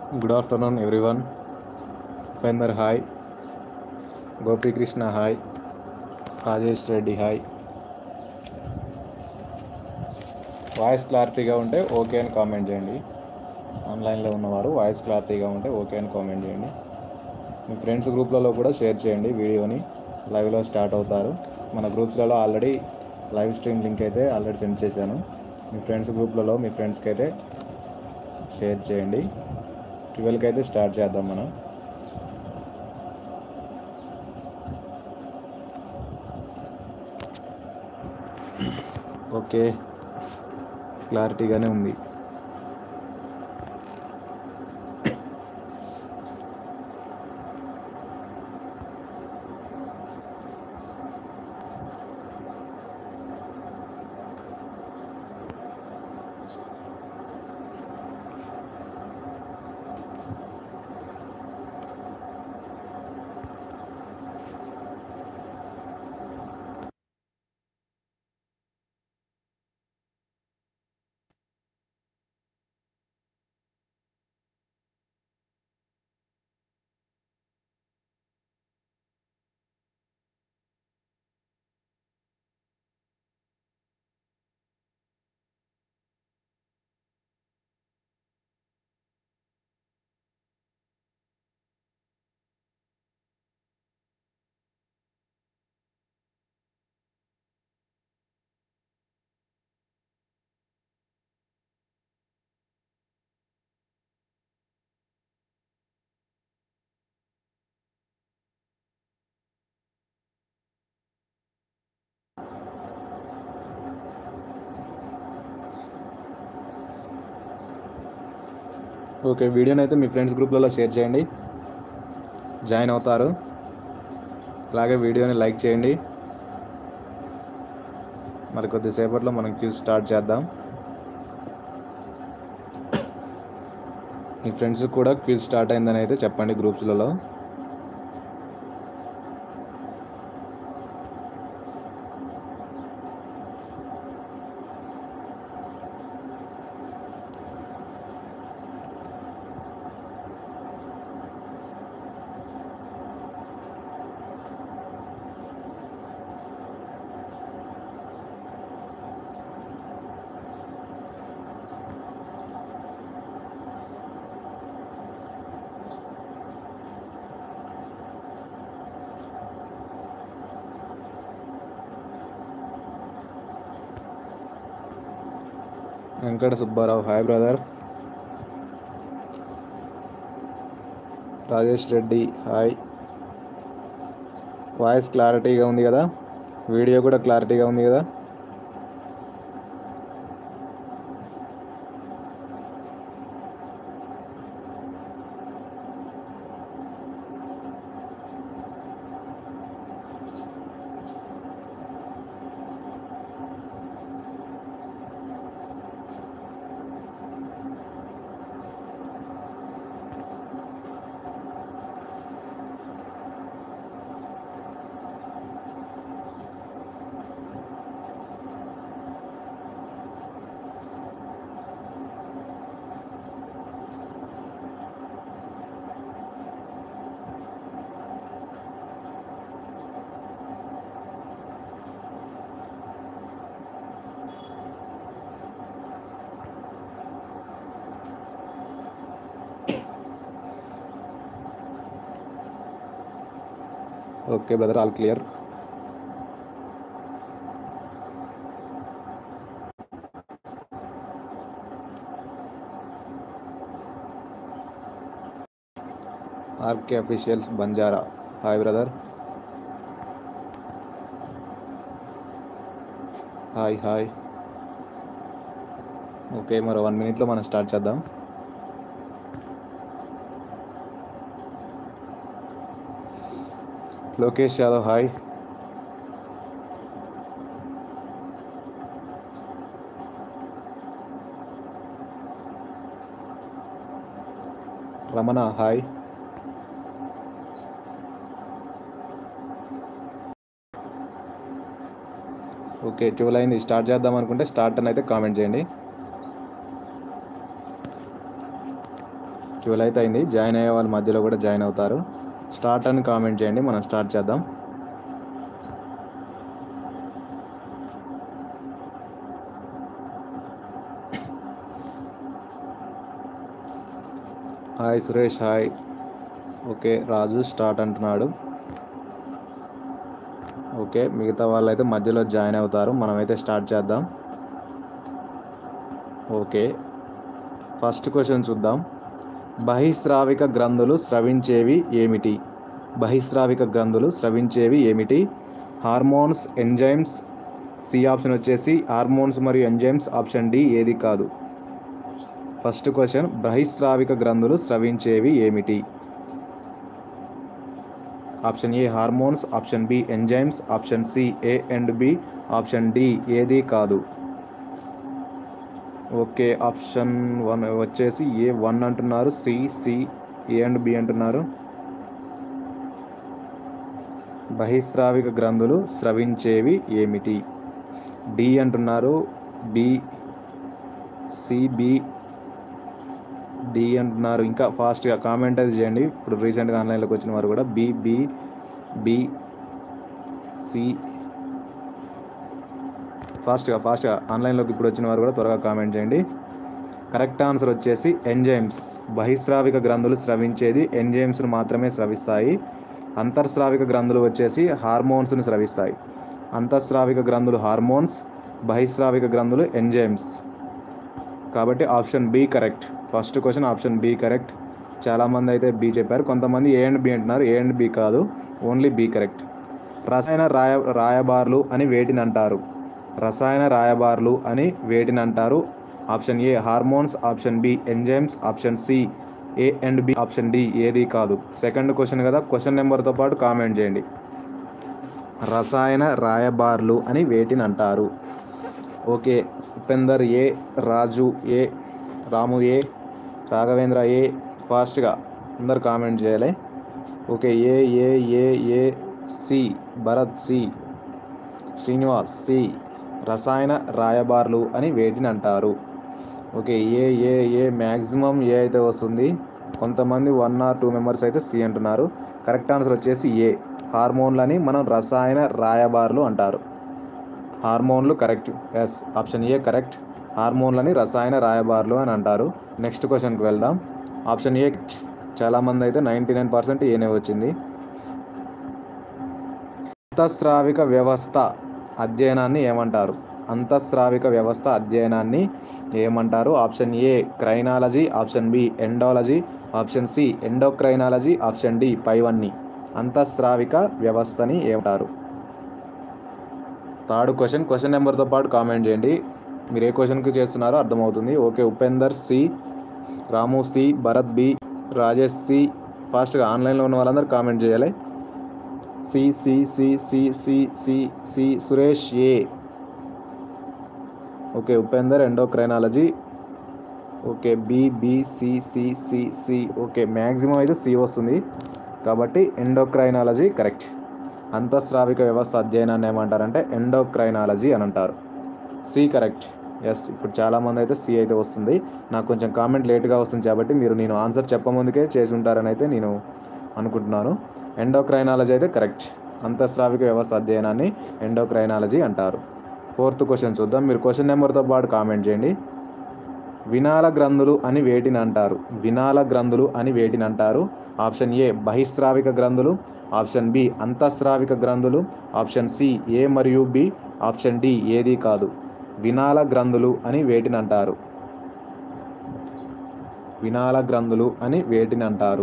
good afternoon everyone Upender hi Gopikrishna hi Rajesh Reddy hi voice క్లారిటీగా ఉంటే okay అని కామెంట్ చేయండి ఆన్లైన్లో ఉన్నవారు వాయిస్ క్లారిటీగా ఉంటే ఓకే అని కామెంట్ చేయండి మీ ఫ్రెండ్స్ గ్రూప్లలో కూడా షేర్ చేయండి వీడియోని లైవ్లో స్టార్ట్ అవుతారు మన గ్రూప్స్లలో ఆల్రెడీ లైవ్ స్ట్రీమ్ లింక్ అయితే ఆల్రెడీ సెండ్ చేశాను మీ ఫ్రెండ్స్ గ్రూప్లలో మీ ఫ్రెండ్స్కి అయితే షేర్ చేయండి ట్వెల్వ్కి అయితే స్టార్ట్ చేద్దాం మనం ఓకే క్లారిటీగానే ఉంది ఓకే వీడియోని అయితే మీ ఫ్రెండ్స్ గ్రూప్లలో షేర్ చేయండి జాయిన్ అవుతారు అలాగే వీడియోని లైక్ చేయండి మరి కొద్దిసేపట్లో మనం క్యూజ్ స్టార్ట్ చేద్దాం మీ ఫ్రెండ్స్ కూడా క్యూజ్ స్టార్ట్ అయిందని అయితే చెప్పండి గ్రూప్స్లలో Venkata Subbarao hi brother Rajesh Reddy hi voice క్లారిటీగా ఉంది కదా వీడియో కూడా క్లారిటీగా ఉంది కదా okay brother all clear RK officials Banjara hi brother hi hi okay మరో వన్ మినిట్లో మనం స్టార్ట్ చేద్దాం Lokesh Yadav hi Ramana hi okay twelve అయింది స్టార్ట్ చేద్దాం అనుకుంటే స్టార్ట్ అని అయితే కామెంట్ చేయండి ట్వెల్వ్ అయితే అయింది జాయిన్ అయ్యే వాళ్ళ మధ్యలో కూడా జాయిన్ అవుతారు స్టార్ట్ అని కామెంట్ చేయండి మనం స్టార్ట్ చేద్దాం hi Suresh hi okay Raju start అంటున్నాడు ఓకే మిగతా వాళ్ళు అయితే మధ్యలో జాయిన్ అవుతారు మనమైతే స్టార్ట్ చేద్దాం ఓకే ఫస్ట్ క్వశ్చన్ చూద్దాం బహిస్రావిక గ్రంథులు స్రవించేవి ఏమిటి బహిస్రావిక గ్రంథులు స్రవించేవి ఏమిటి హార్మోన్స్ ఎంజైమ్స్ సి ఆప్షన్ వచ్చేసి హార్మోన్స్ మరియు ఎంజైమ్స్ ఆప్షన్ డి ఏది కాదు ఫస్ట్ క్వశ్చన్ బహిస్రావిక గ్రంథులు స్రవించేవి ఏమిటి option A hormones option B enzymes option C A and B option D ఏది కాదు ఓకే ఆప్షన్ వన్ వచ్చేసి ఏ వన్ అంటున్నారు C C A and B అంటున్నారు బహిస్రావిక గ్రంథులు స్రవించేవి ఏమిటి డి అంటున్నారు బి సిబి డి అంటున్నారు ఇంకా ఫాస్ట్గా కామెంట్ అది చేయండి ఇప్పుడు రీసెంట్గా ఆన్లైన్లోకి వచ్చిన వారు కూడా బి బి బి సి ఫాస్ట్గా ఫాస్ట్గా ఆన్లైన్లోకి ఇప్పుడు వచ్చిన వారు కూడా త్వరగా కామెంట్ చేయండి కరెక్ట్ ఆన్సర్ వచ్చేసి ఎంజైమ్స్ బహిస్రావిక గ్రంథులు స్రవించేది ఎంజైమ్స్ను మాత్రమే స్రవిస్తాయి అంతర్స్రావిక గ్రంథులు వచ్చేసి హార్మోన్స్ను స్రవిస్తాయి అంతఃస్రావిక గ్రంథులు హార్మోన్స్ బహిస్రావిక గ్రంథులు ఎంజైమ్స్ కాబట్టి option B correct first question option B correct చాలామంది అయితే బి చెప్పారు కొంతమంది ఏ అండ్ బి అంటున్నారు ఏ అండ్ బి కాదు ఓన్లీ బి కరెక్ట్ రసాయన రాయ రాయబార్లు అని వేటిని అంటారు రసాయన రాయబార్లు అని వేటిని అంటారు option A hormones option B enzymes option C A and B option D ఏది కాదు సెకండ్ క్వశ్చన్ కదా క్వశ్చన్ నెంబర్తో పాటు కామెంట్ చేయండి రసాయన రాయబార్లు అని వేటిని అంటారు okay Upender A Raju A Ramu A Raghavendra A ఫాస్ట్గా అందరు కామెంట్ చేయాలి okay A A A A C Bharat C Srinivas C రసాయన రాయబార్లు అని వేటిని అంటారు okay A A A maximum ఏ అయితే వస్తుంది కొంతమంది వన్ ఆర్ టూ మెంబర్స్ అయితే సి అంటున్నారు కరెక్ట్ ఆన్సర్ వచ్చేసి ఏ హార్మోన్లని మనం రసాయన రాయబార్లు అంటారు హార్మోన్లు correct yes option A correct హార్మోన్లని రసాయన రాయబార్లు అని అంటారు నెక్స్ట్ క్వశ్చన్కి వెళ్దాం ఆప్షన్ ఏ చాలామంది అయితే నైంటీ నైన్ పర్సెంట్ ఏనే వచ్చింది అంతఃస్రావిక వ్యవస్థ అధ్యయనాన్ని ఏమంటారు అంతఃస్రావిక వ్యవస్థ అధ్యయనాన్ని ఏమంటారు option A craniology option B endology option C endocrinology option D పైవన్నీ అంతఃస్రావిక వ్యవస్థని ఏమంటారు థర్డ్ క్వశ్చన్ క్వశ్చన్ నెంబర్తో పాటు కామెంట్ చేయండి మీరు ఏ క్వశ్చన్కి చేస్తున్నారో అర్థమవుతుంది okay Upender C Ramu C Bharat B Rajesh C ఫాస్ట్గా ఆన్లైన్లో ఉన్న వాళ్ళందరూ కామెంట్ చేయాలి C C C C C C C Suresh A okay Upender endocrinology okay B B C C C C okay maximum అయితే సి వస్తుంది కాబట్టి ఎండోక్రైనాలజీ కరెక్ట్ అంతఃస్రావిక వ్యవస్థ అధ్యయనాన్ని ఏమంటారంటే ఎండోక్రైనాలజీ అని అంటారు సి కరెక్ట్ ఎస్ ఇప్పుడు చాలామంది అయితే సి అయితే వస్తుంది నాకు కొంచెం కామెంట్ లేట్గా వస్తుంది కాబట్టి మీరు నేను ఆన్సర్ చెప్పముందుకే చేసి ఉంటారని అయితే నేను అనుకుంటున్నాను ఎండోక్రైనాలజీ అయితే కరెక్ట్ అంతఃస్రావిక వ్యవస్థ అధ్యయనాన్ని ఎండోక్రైనాలజీ అంటారు ఫోర్త్ క్వశ్చన్ చూద్దాం మీరు క్వశ్చన్ నెంబర్తో పాటు కామెంట్ చేయండి వినాల గ్రంథులు అని వేటిని అంటారు వినాల గ్రంథులు అని వేటిని అంటారు ఆప్షన్ ఏ బహిస్రావిక గ్రంథులు ఆప్షన్ బి అంతఃస్రావిక గ్రంథులు ఆప్షన్ సి ఏ మరియు బి ఆప్షన్ డి ఏది కాదు వినాల గ్రంథులు అని వేటిని అంటారు వినాల గ్రంథులు అని వేటిని అంటారు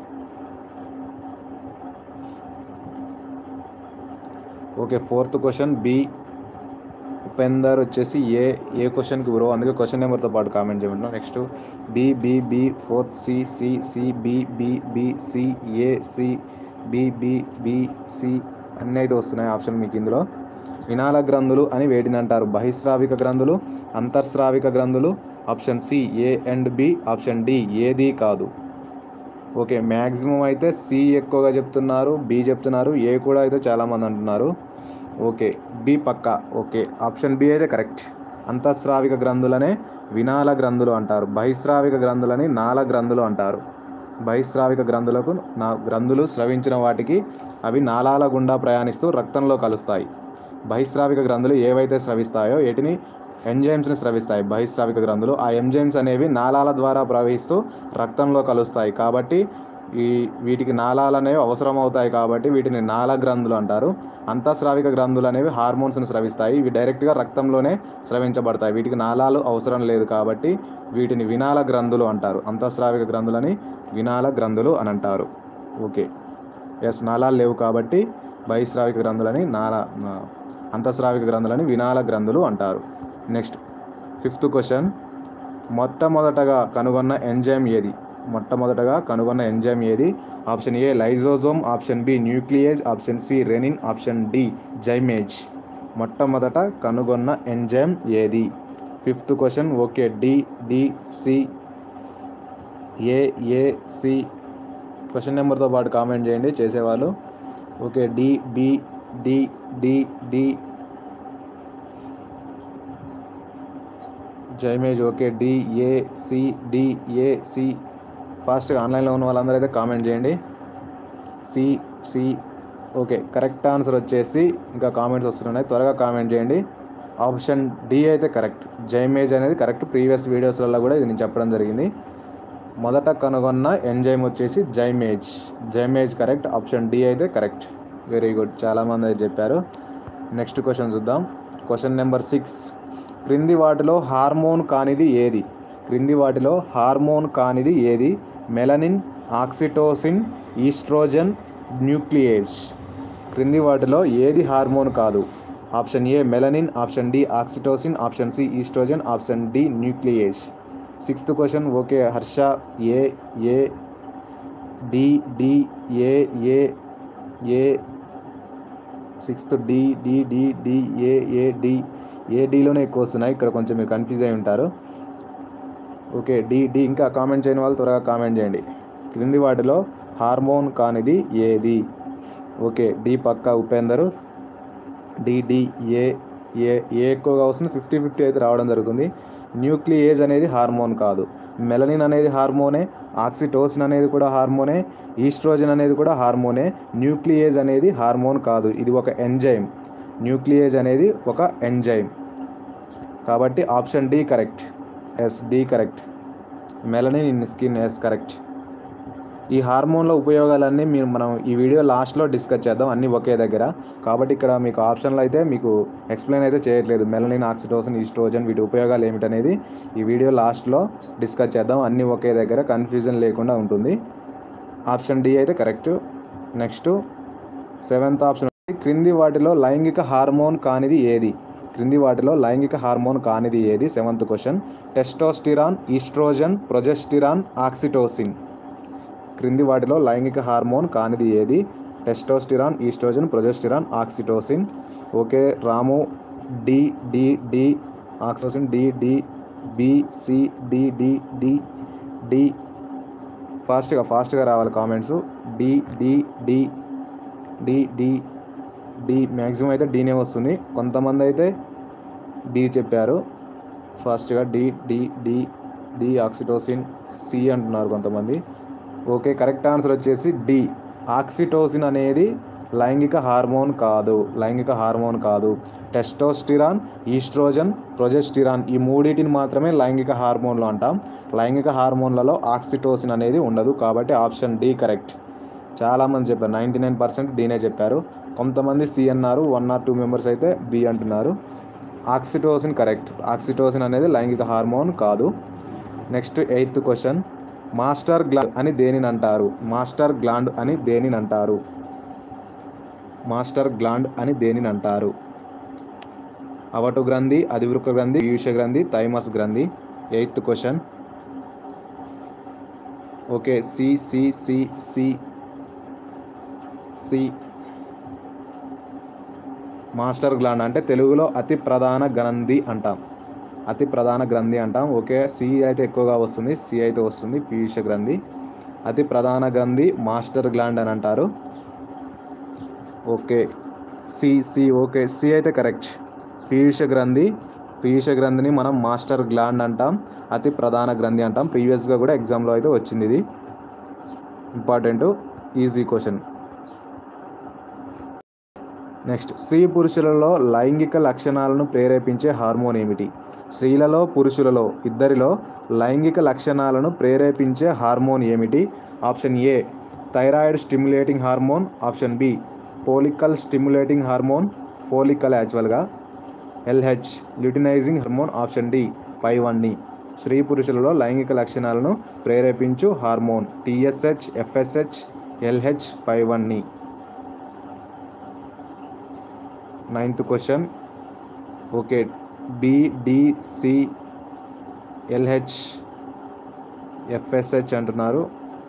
okay fourth question B Upender వచ్చేసి ఏ ఏ క్వశ్చన్కి బ్రో అందుకే క్వశ్చన్ నెంబర్తో పాటు కామెంట్ చేయమంటున్నాను next B B B fourth C C C B B B C A C B B B C అన్నీ అయితే వస్తున్నాయి ఆప్షన్ మీకు ఇందులో వినాల గ్రంథులు అని వేటిని అంటారు బహిస్రావిక గ్రంథులు అంతర్స్రావిక గ్రంథులు option C A and B option D ఏది కాదు ఓకే మ్యాక్సిమం అయితే సి ఎక్కువగా చెప్తున్నారు బి చెప్తున్నారు ఏ కూడా అయితే చాలామంది అంటున్నారు ఓకే బి పక్క ఓకే ఆప్షన్ బి అయితే కరెక్ట్ అంతఃస్రావిక గ్రంథులనే వినాల గ్రంథులు అంటారు బహిస్రావిక గ్రంథులని నాల గ్రంథులు అంటారు బహిస్రావిక గ్రంథులకు నా గ్రంథులు స్రవించిన వాటికి అవి నాళాల గుండా ప్రయాణిస్తూ రక్తంలో కలుస్తాయి బహిస్రావిక గ్రంథులు ఏవైతే స్రవిస్తాయో వీటిని ఎంజైమ్స్ని స్రవిస్తాయి బహిస్రావిక గ్రంథులు ఆ ఎంజైమ్స్ అనేవి నాళాల ద్వారా ప్రవహిస్తూ రక్తంలో కలుస్తాయి కాబట్టి ఈ వీటికి నాళాలు అనేవి అవసరం అవుతాయి కాబట్టి వీటిని నాళ గ్రంథులు అంటారు అంతఃస్రావిక గ్రంథులు అనేవి హార్మోన్స్ని స్రవిస్తాయి ఇవి డైరెక్ట్గా రక్తంలోనే స్రవించబడతాయి వీటికి నాళాలు అవసరం లేదు కాబట్టి వీటిని వినాల గ్రంథులు అంటారు అంతఃస్రావిక గ్రంథులని వినాల గ్రంథులు అని అంటారు ఓకే ఎస్ నాళాలు లేవు కాబట్టి బహిస్రావిక గ్రంథులని నాల ఆ, అంతఃస్రావిక గ్రంథులని వినాల గ్రంథులు అంటారు నెక్స్ట్ ఫిఫ్త్ క్వశ్చన్ మొట్టమొదటగా కనుగొన్న ఎంజైమ్ ఏది మొట్టమొదటగా కనుగొన్న ఎంజైమ్ ఏది option A lysosome option B nuclease option C rennin option D zymase మొట్టమొదట కనుగొన్న ఎంజైమ్ ఏది fifth question okay D D C A A C question నెంబర్తో పాటు కామెంట్ చేయండి చేసేవాళ్ళు okay D B D D D zymase okay D A C D A C ఫాస్ట్గా ఆన్లైన్లో ఉన్న వాళ్ళందరూ అయితే కామెంట్ చేయండి C C okay correct answer వచ్చేసి ఇంకా కామెంట్స్ వస్తున్నాయి త్వరగా కామెంట్ చేయండి ఆప్షన్ డి అయితే కరెక్ట్ జైమేజ్ అనేది కరెక్ట్ ప్రీవియస్ వీడియోస్లలో కూడా ఇది నేను చెప్పడం జరిగింది మొదట కనుగొన్న ఎంజైమ్ వచ్చేసి zymase zymase correct option D అయితే కరెక్ట్ వెరీ గుడ్ చాలామంది అయితే చెప్పారు నెక్స్ట్ క్వశ్చన్ చూద్దాం క్వశ్చన్ నెంబర్ సిక్స్ క్రింది వాటిలో హార్మోన్ కానిది ఏది క్రింది వాటిలో హార్మోన్ కానిది ఏది మెలనిన్ ఆక్సిటోసిన్ ఈస్ట్రోజన్ న్యూక్లియేజ్ క్రింది వాటిలో ఏది హార్మోన్ కాదు option A melanin option D oxytocin option C oestrogen option D nuclease sixth question okay Harsha A A D D A A A sixth D D D D A A D A డీలోనే ఎక్కువ వస్తున్నాయి ఇక్కడ కొంచెం మీరు confuse అయి ఉంటారు okay D D ఇంకా comment చేయని వాళ్ళు త్వరగా కామెంట్ చేయండి క్రింది వాటిలో హార్మోన్ కానిది ఏది ఓకే డి పక్క Upender D D A A A ఎక్కువగా వస్తుంది ఫిఫ్టీ ఫిఫ్టీ అయితే రావడం జరుగుతుంది న్యూక్లియేజ్ అనేది హార్మోన్ కాదు మెలనిన్ అనేది హార్మోనే ఆక్సిటోసిన్ అనేది కూడా హార్మోనే ఈస్ట్రోజన్ అనేది కూడా హార్మోనే న్యూక్లియేజ్ అనేది హార్మోన్ కాదు ఇది ఒక ఎంజైమ్ న్యూక్లియేజ్ అనేది ఒక ఎంజైమ్ కాబట్టి option D correct yes D correct melanin in skin yes correct ఈ హార్మోన్ల ఉపయోగాలన్నీ మీరు మనం ఈ వీడియో లాస్ట్లో డిస్కస్ చేద్దాం అన్నీ ఒకే దగ్గర కాబట్టి ఇక్కడ మీకు ఆప్షన్లు అయితే మీకు ఎక్స్ప్లెయిన్ అయితే చేయట్లేదు మెలనిన్ ఆక్సిటోసిన్ ఈస్ట్రోజన్ వీటి ఉపయోగాలు ఏమిటనేది ఈ వీడియో లాస్ట్లో డిస్కస్ చేద్దాం అన్నీ ఒకే దగ్గర కన్ఫ్యూజన్ లేకుండా ఉంటుంది ఆప్షన్ డి అయితే కరెక్ట్ నెక్స్ట్ సెవెంత్ ఆప్షన్ క్రింది వాటిలో లైంగిక హార్మోన్ కానిది ఏది క్రింది వాటిలో లైంగిక హార్మోన్ కానిది ఏది seventh question testosterone oestrogen progesterone oxytocin క్రింది వాటిలో లైంగిక హార్మోన్ కానిది ఏది testosterone oestrogen progesterone oxytocin okay Ramu D D D oxytocin D D B C D D D D ఫాస్ట్గా ఫాస్ట్గా రావాలి comments D D D D D D maximum అయితే డీనే వస్తుంది కొంతమంది అయితే డి చెప్పారు ఫాస్ట్గా D D D D oxytocin C అంటున్నారు కొంతమంది ఓకే కరెక్ట్ ఆన్సర్ వచ్చేసి డి ఆక్సిటోసిన్ అనేది లైంగిక హార్మోన్ కాదు లైంగిక హార్మోన్ కాదు టెస్టోస్టిరాన్ ఈస్ట్రోజన్ ప్రొజెస్టిరాన్ ఈ మూడింటిని మాత్రమే లైంగిక హార్మోన్లు అంటాం లైంగిక హార్మోన్లలో ఆక్సిటోసిన్ అనేది ఉండదు కాబట్టి ఆప్షన్ డి కరెక్ట్ చాలామంది చెప్పారు నైంటీ నైన్ పర్సెంట్ డీనే చెప్పారు కొంతమంది సి అన్నారు వన్ ఆర్ టూ మెంబర్స్ అయితే బి అంటున్నారు ఆక్సిటోసిన్ కరెక్ట్ ఆక్సిటోసిన్ అనేది లైంగిక హార్మోన్ కాదు next eighth question master gland అని దేనిని అంటారు మాస్టర్ గ్లాండ్ అని దేనిని అంటారు మాస్టర్ గ్లాండ్ అని దేనిని అంటారు అవటు గ్రంథి అధివృక గ్రంథి పీయూష గ్రంథి థైమస్ గ్రంథి eighth question okay C C C C C master gland అంటే తెలుగులో అతి ప్రధాన గ్రంథి అంటాం అతి ప్రధాన గ్రంథి అంటాం ఓకే సి అయితే ఎక్కువగా వస్తుంది సి అయితే వస్తుంది పీయూష గ్రంథి అతి ప్రధాన గ్రంథి మాస్టర్ గ్లాండ్ అని అంటారు okay C C okay C అయితే కరెక్ట్ పీయూష గ్రంథి పీయూష గ్రంథిని మనం మాస్టర్ గ్లాండ్ అంటాం అతి ప్రధాన గ్రంథి అంటాం ప్రీవియస్గా కూడా ఎగ్జామ్లో అయితే వచ్చింది ఇది ఇంపార్టెంట్ ఈజీ క్వశ్చన్ నెక్స్ట్ స్త్రీ పురుషులలో లైంగిక లక్షణాలను ప్రేరేపించే హార్మోన్ ఏమిటి స్త్రీలలో పురుషులలో ఇద్దరిలో లైంగిక లక్షణాలను ప్రేరేపించే హార్మోన్ ఏమిటి option A thyroid stimulating hormone option B follicle stimulating hormone follicle యాక్చువల్గా LH luteinising hormone option D పైవన్నీ స్త్రీ పురుషులలో లైంగిక లక్షణాలను ప్రేరేపించు హార్మోన్ టిఎస్హెచ్ ఎఫ్ఎస్హెచ్ ఎల్హెచ్ పైవన్నీ ninth question okay BDC LH FSH అంటున్నారు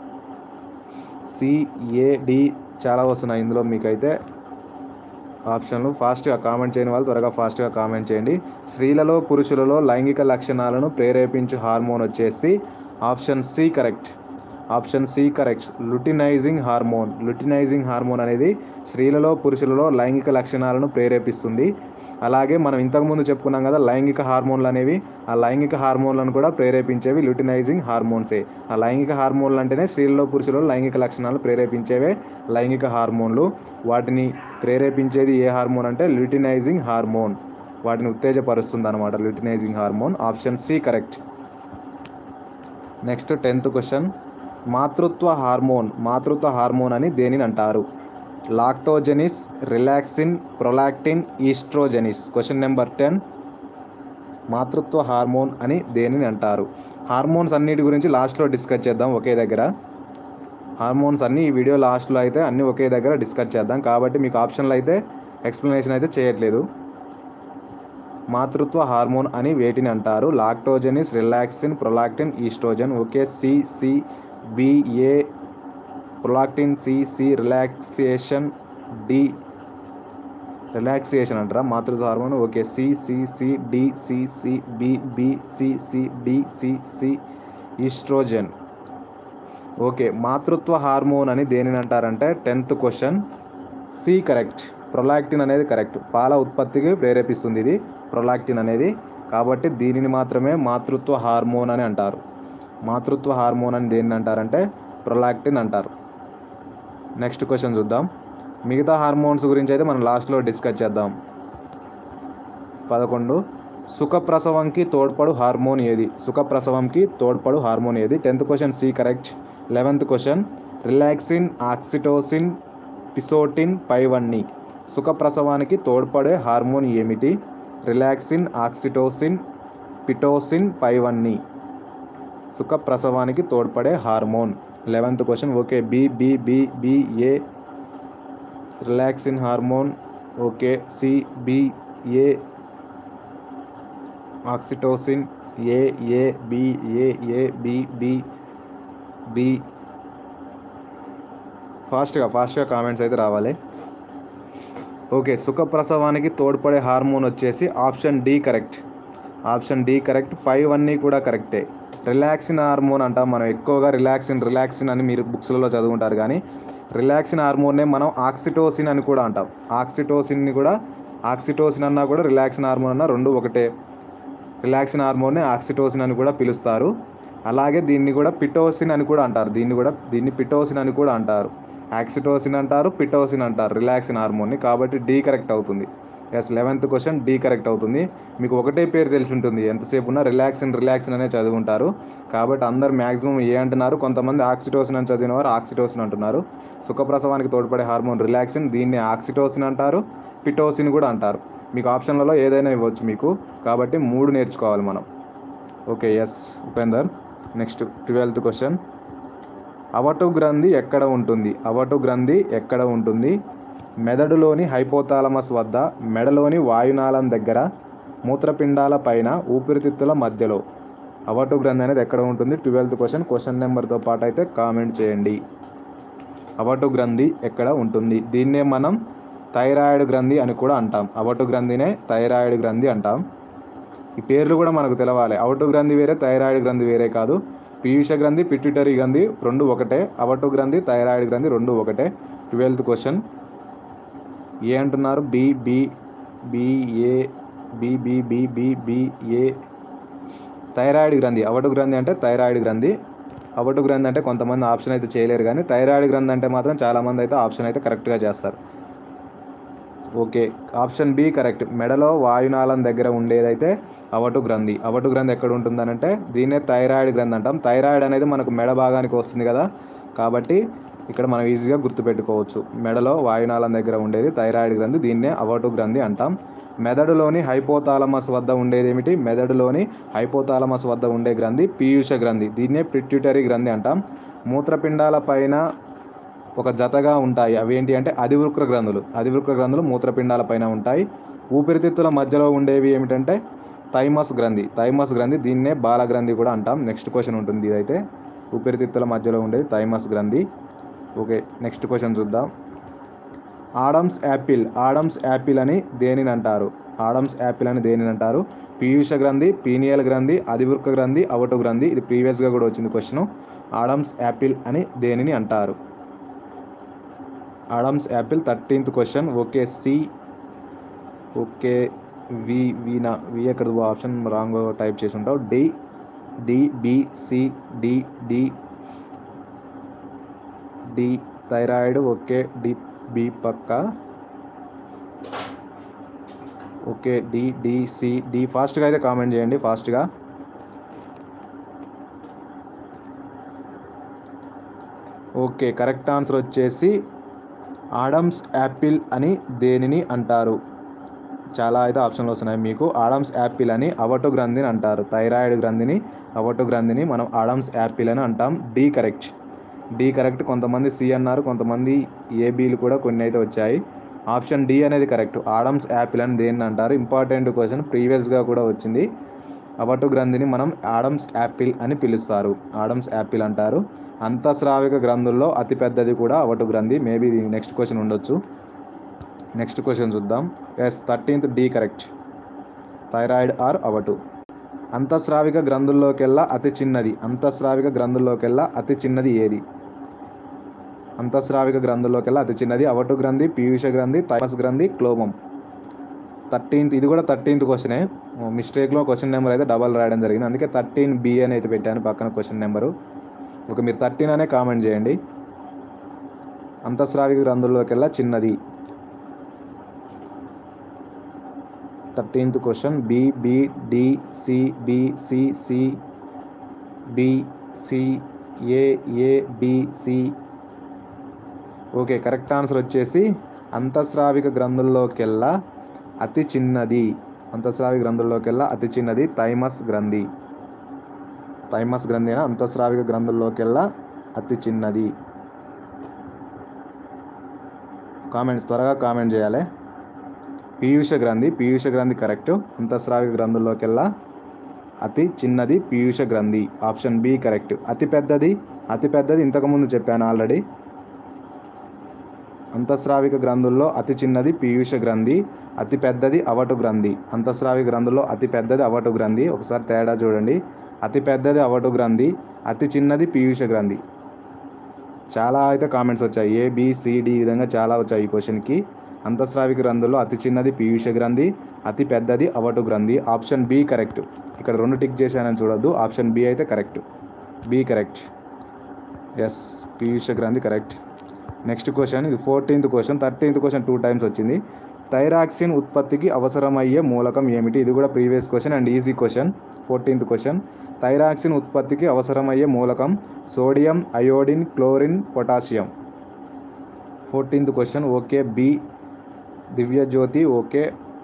సిఏడి చాలా వస్తున్నాయి ఇందులో మీకైతే ఆప్షన్లు ఫాస్ట్గా కామెంట్ చేయని వాళ్ళు త్వరగా ఫాస్ట్గా కామెంట్ చేయండి స్త్రీలలో పురుషులలో లైంగిక లక్షణాలను ప్రేరేపించు హార్మోన్ వచ్చేసి option C correct option C correct luteinising hormone luteinising hormone అనేది స్త్రీలలో పురుషులలో లైంగిక లక్షణాలను ప్రేరేపిస్తుంది అలాగే మనం ఇంతకుముందు చెప్పుకున్నాం కదా లైంగిక హార్మోన్లు అనేవి ఆ లైంగిక హార్మోన్లను కూడా ప్రేరేపించేవి లుటినైజింగ్ హార్మోన్సే ఆ లైంగిక హార్మోన్లు అంటేనే స్త్రీలలో పురుషులలో లైంగిక లక్షణాలు ప్రేరేపించేవే లైంగిక హార్మోన్లు వాటిని ప్రేరేపించేది ఏ హార్మోన్ అంటే ల్యూటినైజింగ్ హార్మోన్ వాటిని ఉత్తేజపరుస్తుంది అనమాట luteinising hormone option C correct next tenth question మాతృత్వ హార్మోన్ మాతృత్వ హార్మోన్ అని దేనిని అంటారు lactogenesis relaxin prolactin oestrogenesis question number ten మాతృత్వ హార్మోన్ అని దేనిని అంటారు హార్మోన్స్ అన్నిటి గురించి లాస్ట్లో డిస్కస్ చేద్దాం ఒకే దగ్గర హార్మోన్స్ అన్నీ ఈ వీడియో లాస్ట్లో అయితే అన్నీ ఒకే దగ్గర డిస్కస్ చేద్దాం కాబట్టి మీకు ఆప్షన్లు అయితే ఎక్స్ప్లెనేషన్ అయితే చేయట్లేదు మాతృత్వ హార్మోన్ అని వేటిని అంటారు lactogenesis relaxin prolactin oestrogen okay C C BA prolactin C C relaxation D relaxation అంటారా మాతృత్వ hormone okay C C C D C C B B C C D C C oestrogen okay మాతృత్వ hormone అని దేనిని అంటారంటే tenth question C correct prolactin అనేది correct పాల ఉత్పత్తికి ప్రేరేపిస్తుంది ఇది ప్రొలాక్టిన్ అనేది కాబట్టి దీనిని మాత్రమే మాతృత్వ హార్మోన్ అని అంటారు మాతృత్వ హార్మోన్ అని దేనిని అంటారంటే ప్రొలాక్టిన్ అంటారు నెక్స్ట్ క్వశ్చన్ చూద్దాం మిగతా హార్మోన్స్ గురించి అయితే మనం లాస్ట్లో డిస్కస్ చేద్దాం పదకొండు సుఖప్రసవంకి తోడ్పడు హార్మోన్ ఏది సుఖప్రసవంకి తోడ్పడు హార్మోన్ ఏది tenth question C correct eleventh question relaxin oxytocin pitocin పైవన్నీ సుఖప్రసవానికి తోడ్పడే హార్మోన్ ఏమిటి రిలాక్సిన్ ఆక్సిటోసిన్ పిటోసిన్ పైవన్నీ సుఖప్రసవానికి తోడ్పడే hormone eleventh question okay B B B B A relaxin hormone okay C B A oxytocin A A B A A B B B ఫాస్ట్గా ఫాస్ట్గా comments అయితే రావాలి ఓకే సుఖప్రసవానికి తోడ్పడే హార్మోన్ వచ్చేసి option D correct option D correct పైవన్నీ కూడా కరెక్టే రిలాక్సిన్ హార్మోన్ అంటాం మనం ఎక్కువగా రిలాక్సిన్ రిలాక్సిన్ అని మీరు బుక్స్లలో చదువుకుంటారు కానీ రిలాక్సిన్ హార్మోన్నే మనం ఆక్సిటోసిన్ అని కూడా అంటాం ఆక్సిటోసిన్ని కూడా ఆక్సిటోసిన్ అన్నా కూడా రిలాక్సిన్ హార్మోన్ అన్నా రెండు ఒకటే రిలాక్సిన్ హార్మోన్ని ఆక్సిటోసిన్ అని కూడా పిలుస్తారు అలాగే దీన్ని కూడా పిటోసిన్ అని కూడా అంటారు దీన్ని కూడా దీన్ని పిటోసిన్ అని కూడా అంటారు ఆక్సిటోసిన్ అంటారు పిటోసిన్ అంటారు రిలాక్సిన్ హార్మోన్ని కాబట్టి డి కరెక్ట్ అవుతుంది yes eleventh question D correct అవుతుంది మీకు ఒకటే పేరు తెలిసి ఉంటుంది ఎంతసేపు ఉన్నా రిలాక్సిన్ రిలాక్సిన్ అనే చదువుకుంటారు కాబట్టి అందరు మ్యాక్సిమం ఏ అంటున్నారు కొంతమంది ఆక్సిటోసిన్ అని చదివిన వారు ఆక్సిటోసిన్ అంటున్నారు సుఖప్రసవానికి తోడ్పడే హార్మోన్ రిలాక్సిన్ దీన్ని ఆక్సిటోసిన్ అంటారు పిటోసిన్ కూడా అంటారు మీకు ఆప్షన్లలో ఏదైనా ఇవ్వచ్చు మీకు కాబట్టి మూడు నేర్చుకోవాలి మనం okay yes Upender next twelfth question అవటు గ్రంథి ఎక్కడ ఉంటుంది అవటు గ్రంథి ఎక్కడ ఉంటుంది మెదడులోని హైపోతాలమస్ వద్ద మెడలోని వాయునాళం దగ్గర మూత్రపిండాల పైన ఊపిరితిత్తుల మధ్యలో అవటు గ్రంథి అనేది ఎక్కడ ఉంటుంది ట్వెల్త్ క్వశ్చన్ క్వశ్చన్ నెంబర్తో పాటు అయితే కామెంట్ చేయండి అవటు గ్రంథి ఎక్కడ ఉంటుంది దీన్నే మనం థైరాయిడ్ గ్రంథి అని కూడా అంటాం అవటు గ్రంథినే థైరాయిడ్ గ్రంథి అంటాం ఈ పేర్లు కూడా మనకు తెలవాలి అవటు గ్రంథి వేరే థైరాయిడ్ గ్రంథి వేరే కాదు పీయూష గ్రంథి పిట్యూటరీ గ్రంథి రెండు ఒకటే అవటు గ్రంథి థైరాయిడ్ గ్రంథి రెండు ఒకటే ట్వెల్త్ క్వశ్చన్ ఏ అంటున్నారు B B B A B B B B B A thyroid గ్రంథి అవటు గ్రంథి అంటే థైరాయిడ్ గ్రంథి అవటు గ్రంథి అంటే కొంతమంది ఆప్షన్ అయితే చేయలేరు కానీ థైరాయిడ్ గ్రంథి అంటే మాత్రం చాలామంది అయితే ఆప్షన్ అయితే కరెక్ట్గా చేస్తారు ఓకే ఆప్షన్ బి కరెక్ట్ మెడలో వాయునాళం దగ్గర ఉండేదైతే అవటు గ్రంథి అవటు గ్రంథి ఎక్కడ ఉంటుందనంటే దీన్నే థైరాయిడ్ గ్రంథి అంటాం థైరాయిడ్ అనేది మనకు మెడ భాగానికి వస్తుంది కదా కాబట్టి ఇక్కడ మనం ఈజీగా గుర్తుపెట్టుకోవచ్చు మెడలో వాయునాళం దగ్గర ఉండేది థైరాయిడ్ గ్రంథి దీన్నే అవటు గ్రంథి అంటాం మెదడులోని హైపోతాలమస్ వద్ద ఉండేది ఏమిటి మెదడులోని హైపోతాలమస్ వద్ద ఉండే గ్రంథి పీయూష గ్రంథి దీన్నే పిట్యూటరీ గ్రంథి అంటాం మూత్రపిండాల పైన ఒక జతగా ఉంటాయి అవి ఏంటి అంటే అధివృక్ర గ్రంథులు అధివృక్ర గ్రంథులు మూత్రపిండాల పైన ఉంటాయి ఊపిరితిత్తుల మధ్యలో ఉండేవి ఏమిటంటే థైమస్ గ్రంథి థైమస్ గ్రంథి దీన్నే బాల గ్రంథి కూడా అంటాం నెక్స్ట్ క్వశ్చన్ ఉంటుంది ఇదైతే ఊపిరితిత్తుల మధ్యలో ఉండేది థైమస్ గ్రంథి ఓకే నెక్స్ట్ క్వశ్చన్ చూద్దాం ఆడమ్స్ యాపిల్ ఆడమ్స్ యాపిల్ అని దేనిని అంటారు ఆడమ్స్ యాపిల్ అని దేనిని అంటారు పీయూష గ్రంథి పీనియల్ గ్రంథి అధివృక్క గ్రంథి అవటు గ్రంథి ఇది ప్రీవియస్గా కూడా వచ్చింది క్వశ్చన్ ఆడమ్స్ యాపిల్ అని దేనిని అంటారు Adam's apple thirteenth question okay C okay V వీనా వి ఎక్కడ ఆప్షన్ రాంగ్ టైప్ చేసి ఉంటావు D D B C D D D thyroid okay D B పక్క okay D D C D ఫాస్ట్గా అయితే కామెంట్ చేయండి ఫాస్ట్గా ఓకే కరెక్ట్ ఆన్సర్ వచ్చేసి ఆడమ్స్ యాపిల్ అని దేనిని అంటారు చాలా అయితే ఆప్షన్లు వస్తున్నాయి మీకు ఆడమ్స్ యాపిల్ అని అవటు గ్రంథిని అంటారు థైరాయిడ్ గ్రంథిని అవటు గ్రంథిని మనం ఆడమ్స్ యాపిల్ అని అంటాం డి కరెక్ట్ డి కరెక్ట్ కొంతమంది సి అన్నారు కొంతమంది ఏబీలు కూడా కొన్ని అయితే వచ్చాయి ఆప్షన్ డి అనేది కరెక్ట్ ఆడమ్స్ యాపిల్ అని దేన్ని అంటారు ఇంపార్టెంట్ క్వశ్చన్ ప్రీవియస్గా కూడా వచ్చింది అవటు గ్రంథిని మనం ఆడమ్స్ యాపిల్ అని పిలుస్తారు ఆడమ్స్ యాపిల్ అంటారు అంతఃస్రావిక గ్రంథుల్లో అతిపెద్దది కూడా అవటు గ్రంథి మేబీ నెక్స్ట్ క్వశ్చన్ ఉండొచ్చు నెక్స్ట్ క్వశ్చన్ చూద్దాం yes thirteenth D correct thyroid or అవటు అంతఃస్రావిక గ్రంథుల్లోకెల్లా అతి చిన్నది అంతఃస్రావిక గ్రంథుల్లోకెల్లా అతి చిన్నది ఏది అంతఃస్రావిక గ్రంథుల్లోకెల్లా అతి చిన్నది అవటు గ్రంథి పీయూష గ్రంథి థైమస్ గ్రంథి క్లోమం థర్టీన్త్ ఇది కూడా థర్టీన్త్ క్వశ్చనే మిస్టేక్లో క్వశ్చన్ నెంబర్ అయితే డబల్ రాయడం జరిగింది అందుకే థర్టీన్ బి అని అయితే పెట్టాను పక్కన క్వశ్చన్ నెంబరు ఒక మీరు థర్టీన్ అనే కామెంట్ చేయండి అంతఃస్రావిక గ్రంథుల్లోకెల్లా చిన్నది thirteenth question B B D C B C C B C A A B C okay correct answer వచ్చేసి అంతఃస్రావిక గ్రంథుల్లోకెల్లా అతి చిన్నది అంతఃస్రావిక గ్రంథుల్లోకెల్లా అతి చిన్నది థైమస్ గ్రంథి థైమస్ గ్రంథి అయినా అంతఃస్రావిక గ్రంథుల్లోకెల్లా అతి చిన్నది కామెంట్స్ త్వరగా కామెంట్ చేయాలి పీయూష గ్రంథి పీయూష గ్రంథి కరెక్ట్ అంతఃస్రావిక గ్రంథుల్లోకెల్లా అతి చిన్నది పీయూష గ్రంథి ఆప్షన్ బి కరెక్ట్ అతి పెద్దది అతి పెద్దది ఇంతకుముందు చెప్పాను ఆల్రెడీ అంతఃస్రావిక గ్రంథుల్లో అతి చిన్నది పీయూష గ్రంథి అతి పెద్దది అవటు గ్రంథి అంతఃస్రావిక గ్రంథుల్లో అతి పెద్దది అవటు గ్రంథి ఒకసారి తేడా చూడండి అతి పెద్దది అవటు గ్రంథి అతి చిన్నది పీయూష గ్రంథి చాలా అయితే కామెంట్స్ వచ్చాయి ఏ బి సి డి ఈ విధంగా చాలా వచ్చాయి ఈ క్వశ్చన్కి అంతఃస్రావిక గ్రంథుల్లో అతి చిన్నది పీయూష గ్రంథి అతి పెద్దది అవటు గ్రంథి ఆప్షన్ బి కరెక్ట్ ఇక్కడ రెండు టిక్ చేశానని చూడొద్దు ఆప్షన్ బి అయితే కరెక్ట్ బి కరెక్ట్ ఎస్ పీయూష గ్రంథి కరెక్ట్ నెక్స్ట్ క్వశ్చన్ ఇది fourteenth question thirteenth question two times వచ్చింది థైరాక్సిన్ ఉత్పత్తికి అవసరమయ్యే మూలకం ఏమిటి ఇది కూడా previous question and easy question fourteenth question thyroxine ఉత్పత్తికి అవసరమయ్యే మూలకం sodium iodine chlorine potassium fourteenth question okay B Divyajyoti okay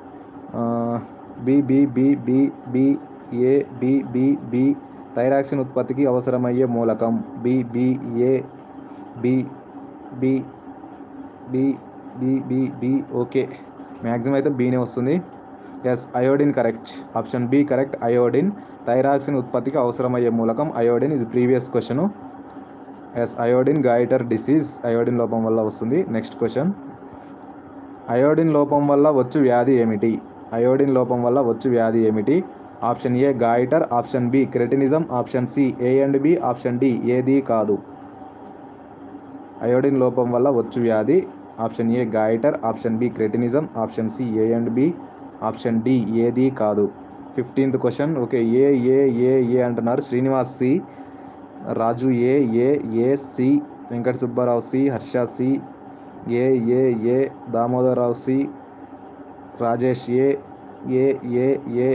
B B B B B A B B B thyroxine ఉత్పత్తికి అవసరమయ్యే మూలకం B B A B B B B B B okay maximum అయితే బీనే వస్తుంది yes iodine correct option B correct iodine thyroxine ఉత్పత్తికి అవసరమయ్యే మూలకం iodine ఇది previous question yes iodine goitre disease iodine లోపం వల్ల వస్తుంది నెక్స్ట్ క్వశ్చన్ అయోడిన్ లోపం వల్ల వచ్చు వ్యాధి ఏమిటి అయోడిన్ లోపం వల్ల వచ్చు వ్యాధి ఏమిటి option A goitre option B cretinism option C A and B option D ఏది కాదు అయోడిన్ లోపం వల్ల వచ్చు వ్యాధి option A goitre option B cretinism option C A and B option D ఏది కాదు fifteenth question okay A A A A అంటున్నారు Srinivas C Raju A A A C Venkata Subbarao C Harsha C A A A Damodararao C Rajesh A A A A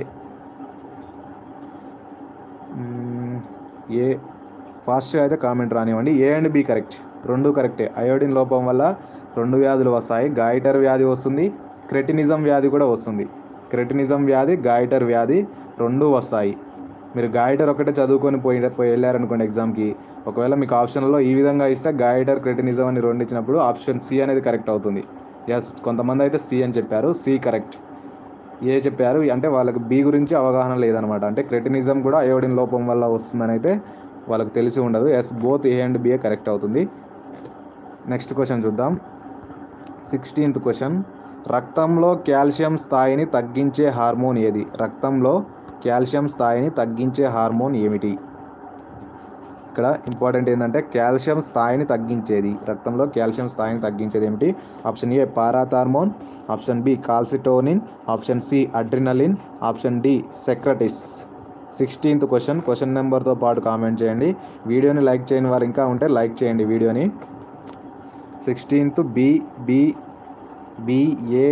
మ్మ్, ఏ ఫాస్ట్గా అయితే comment రానివ్వండి ఏ and B correct రెండు కరెక్టే iodine లోపం వల్ల రెండు వ్యాధులు వస్తాయి గాయిటర్ వ్యాధి వస్తుంది క్రెటినిజం వ్యాధి కూడా వస్తుంది క్రెటినిజం వ్యాధి గాయిటర్ వ్యాధి రెండు వస్తాయి మీరు గాయిటర్ ఒకటే చదువుకొని పోయి పోయి వెళ్ళారనుకోండి ఎగ్జామ్కి ఒకవేళ మీకు ఆప్షన్లో ఈ విధంగా ఇస్తే గాయిటర్ క్రెటినిజం అని రెండు ఇచ్చినప్పుడు ఆప్షన్ సి అనేది కరెక్ట్ అవుతుంది ఎస్ కొంతమంది అయితే సి అని చెప్పారు సి కరెక్ట్ ఏ చెప్పారు అంటే వాళ్ళకి బి గురించి అవగాహన లేదనమాట అంటే క్రెటినిజం కూడా అయోడిన్ లోపం వల్ల వస్తుందని అయితే వాళ్ళకి తెలిసి ఉండదు yes both A and B A correct అవుతుంది నెక్స్ట్ క్వశ్చన్ చూద్దాం సిక్స్టీన్త్ క్వశ్చన్ రక్తంలో కాల్షియం స్థాయిని తగ్గించే హార్మోన్ ఏది రక్తంలో కాల్షియం స్థాయిని తగ్గించే హార్మోన్ ఏమిటి ఇక్కడ ఇంపార్టెంట్ ఏంటంటే కాల్షియం స్థాయిని తగ్గించేది రక్తంలో కాల్షియం స్థాయిని తగ్గించేది ఏమిటి option A parathormone option B calcitonin option C adrenaline option D secretin sixteenth question question నెంబర్తో పాటు కామెంట్ చేయండి వీడియోని లైక్ చేయని వారు ఇంకా ఉంటే లైక్ చేయండి వీడియోని sixteenth B B B A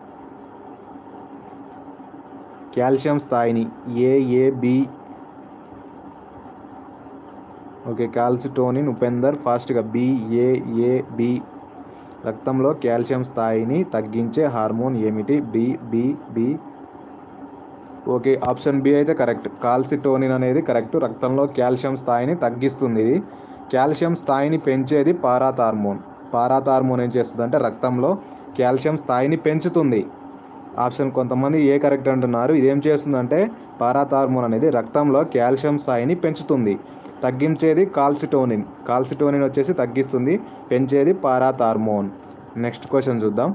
calcium స్థాయిని ఏఏబి ఓకే కాల్సిటోనిన్ ఉపేందర్ ఫాస్ట్గా బిఏఏబి రక్తంలో కాల్షియం స్థాయిని తగ్గించే హార్మోన్ ఏమిటి B B B okay option B అయితే కరెక్ట్ కాల్సిటోనిన్ అనేది కరెక్ట్ రక్తంలో కాల్షియం స్థాయిని తగ్గిస్తుంది ఇది కాల్షియం స్థాయిని పెంచేది పారాథార్మోన్ పారాథార్మోన్ ఏం చేస్తుంది అంటే రక్తంలో కాల్షియం స్థాయిని పెంచుతుంది ఆప్షన్ కొంతమంది ఏ కరెక్ట్ అంటున్నారు ఇదేం చేస్తుందంటే పారాథార్మోన్ అనేది రక్తంలో కాల్షియం స్థాయిని పెంచుతుంది తగ్గించేది కాల్సిటోనిన్ కాల్సిటోనిన్ వచ్చేసి తగ్గిస్తుంది పెంచేది పారాథార్మోన్ నెక్స్ట్ క్వశ్చన్ చూద్దాం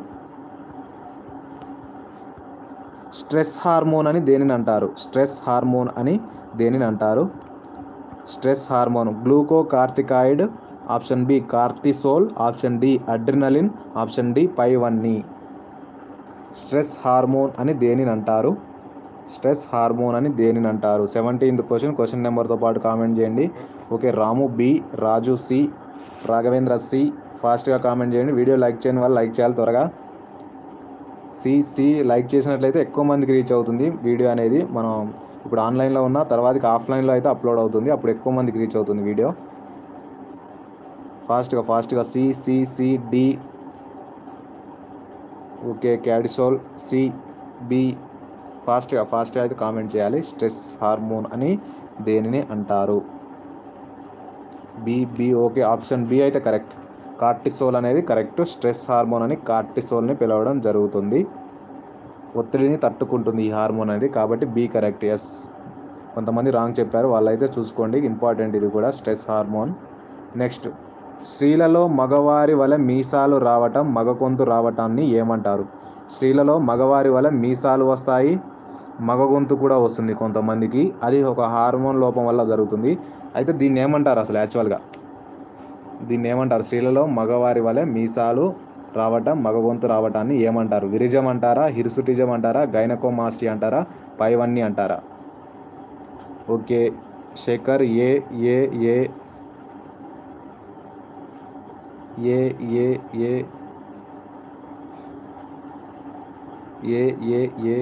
స్ట్రెస్ హార్మోన్ అని దేనిని అంటారు స్ట్రెస్ హార్మోన్ అని దేనిని అంటారు stress hormone glucocorticoid option B cortisol option D adrenaline option D పైవన్నీ స్ట్రెస్ హార్మోన్ అని దేనిని అంటారు స్ట్రెస్ హార్మోన్ అని దేనిని అంటారు సెవెంటీన్త్ క్వశ్చన్ క్వశ్చన్ నెంబర్తో పాటు కామెంట్ చేయండి okay Ramu B Raju C Raghavendra C ఫాస్ట్గా కామెంట్ చేయండి వీడియో లైక్ చేయని వాళ్ళు లైక్ చేయాలి త్వరగా సి సి లైక్ చేసినట్లయితే ఎక్కువ మందికి రీచ్ అవుతుంది వీడియో అనేది మనం ఇప్పుడు ఆన్లైన్లో ఉన్న తర్వాతకి ఆఫ్లైన్లో అయితే అప్లోడ్ అవుతుంది అప్పుడు ఎక్కువ మందికి రీచ్ అవుతుంది వీడియో ఫాస్ట్గా ఫాస్ట్గా C C C D okay cortisol C B ఫాస్ట్గా ఫాస్ట్గా అయితే కామెంట్ చేయాలి స్ట్రెస్ హార్మోన్ అని దేనిని అంటారు B B okay option B అయితే కరెక్ట్ కార్టిసోల్ అనేది కరెక్ట్ స్ట్రెస్ హార్మోన్ అని కార్టిసోల్ని పిలవడం జరుగుతుంది ఒత్తిడిని తట్టుకుంటుంది ఈ హార్మోన్ అనేది కాబట్టి బి కరెక్ట్ ఎస్ కొంతమంది రాంగ్ చెప్పారు వాళ్ళైతే చూసుకోండి ఇంపార్టెంట్ ఇది కూడా స్ట్రెస్ హార్మోన్ నెక్స్ట్ స్త్రీలలో మగవారి వలె మీసాలు రావటం మగ గొంతు రావటాన్ని ఏమంటారు స్త్రీలలో మగవారి వలె మీసాలు వస్తాయి మగ గొంతు కూడా వస్తుంది కొంతమందికి అది ఒక హార్మోన్ లోపం వల్ల జరుగుతుంది అయితే దీన్ని ఏమంటారు అసలు యాక్చువల్గా దీన్ని ఏమంటారు స్త్రీలలో మగవారి వలె మీసాలు రావటం మగ గొంతు రావటాన్ని ఏమంటారు విరిజం అంటారా హిర్సుటిజం అంటారా గైనకోమాస్టి అంటారా పైవన్నీ అంటారా okay Shekhar A A A A A A A A A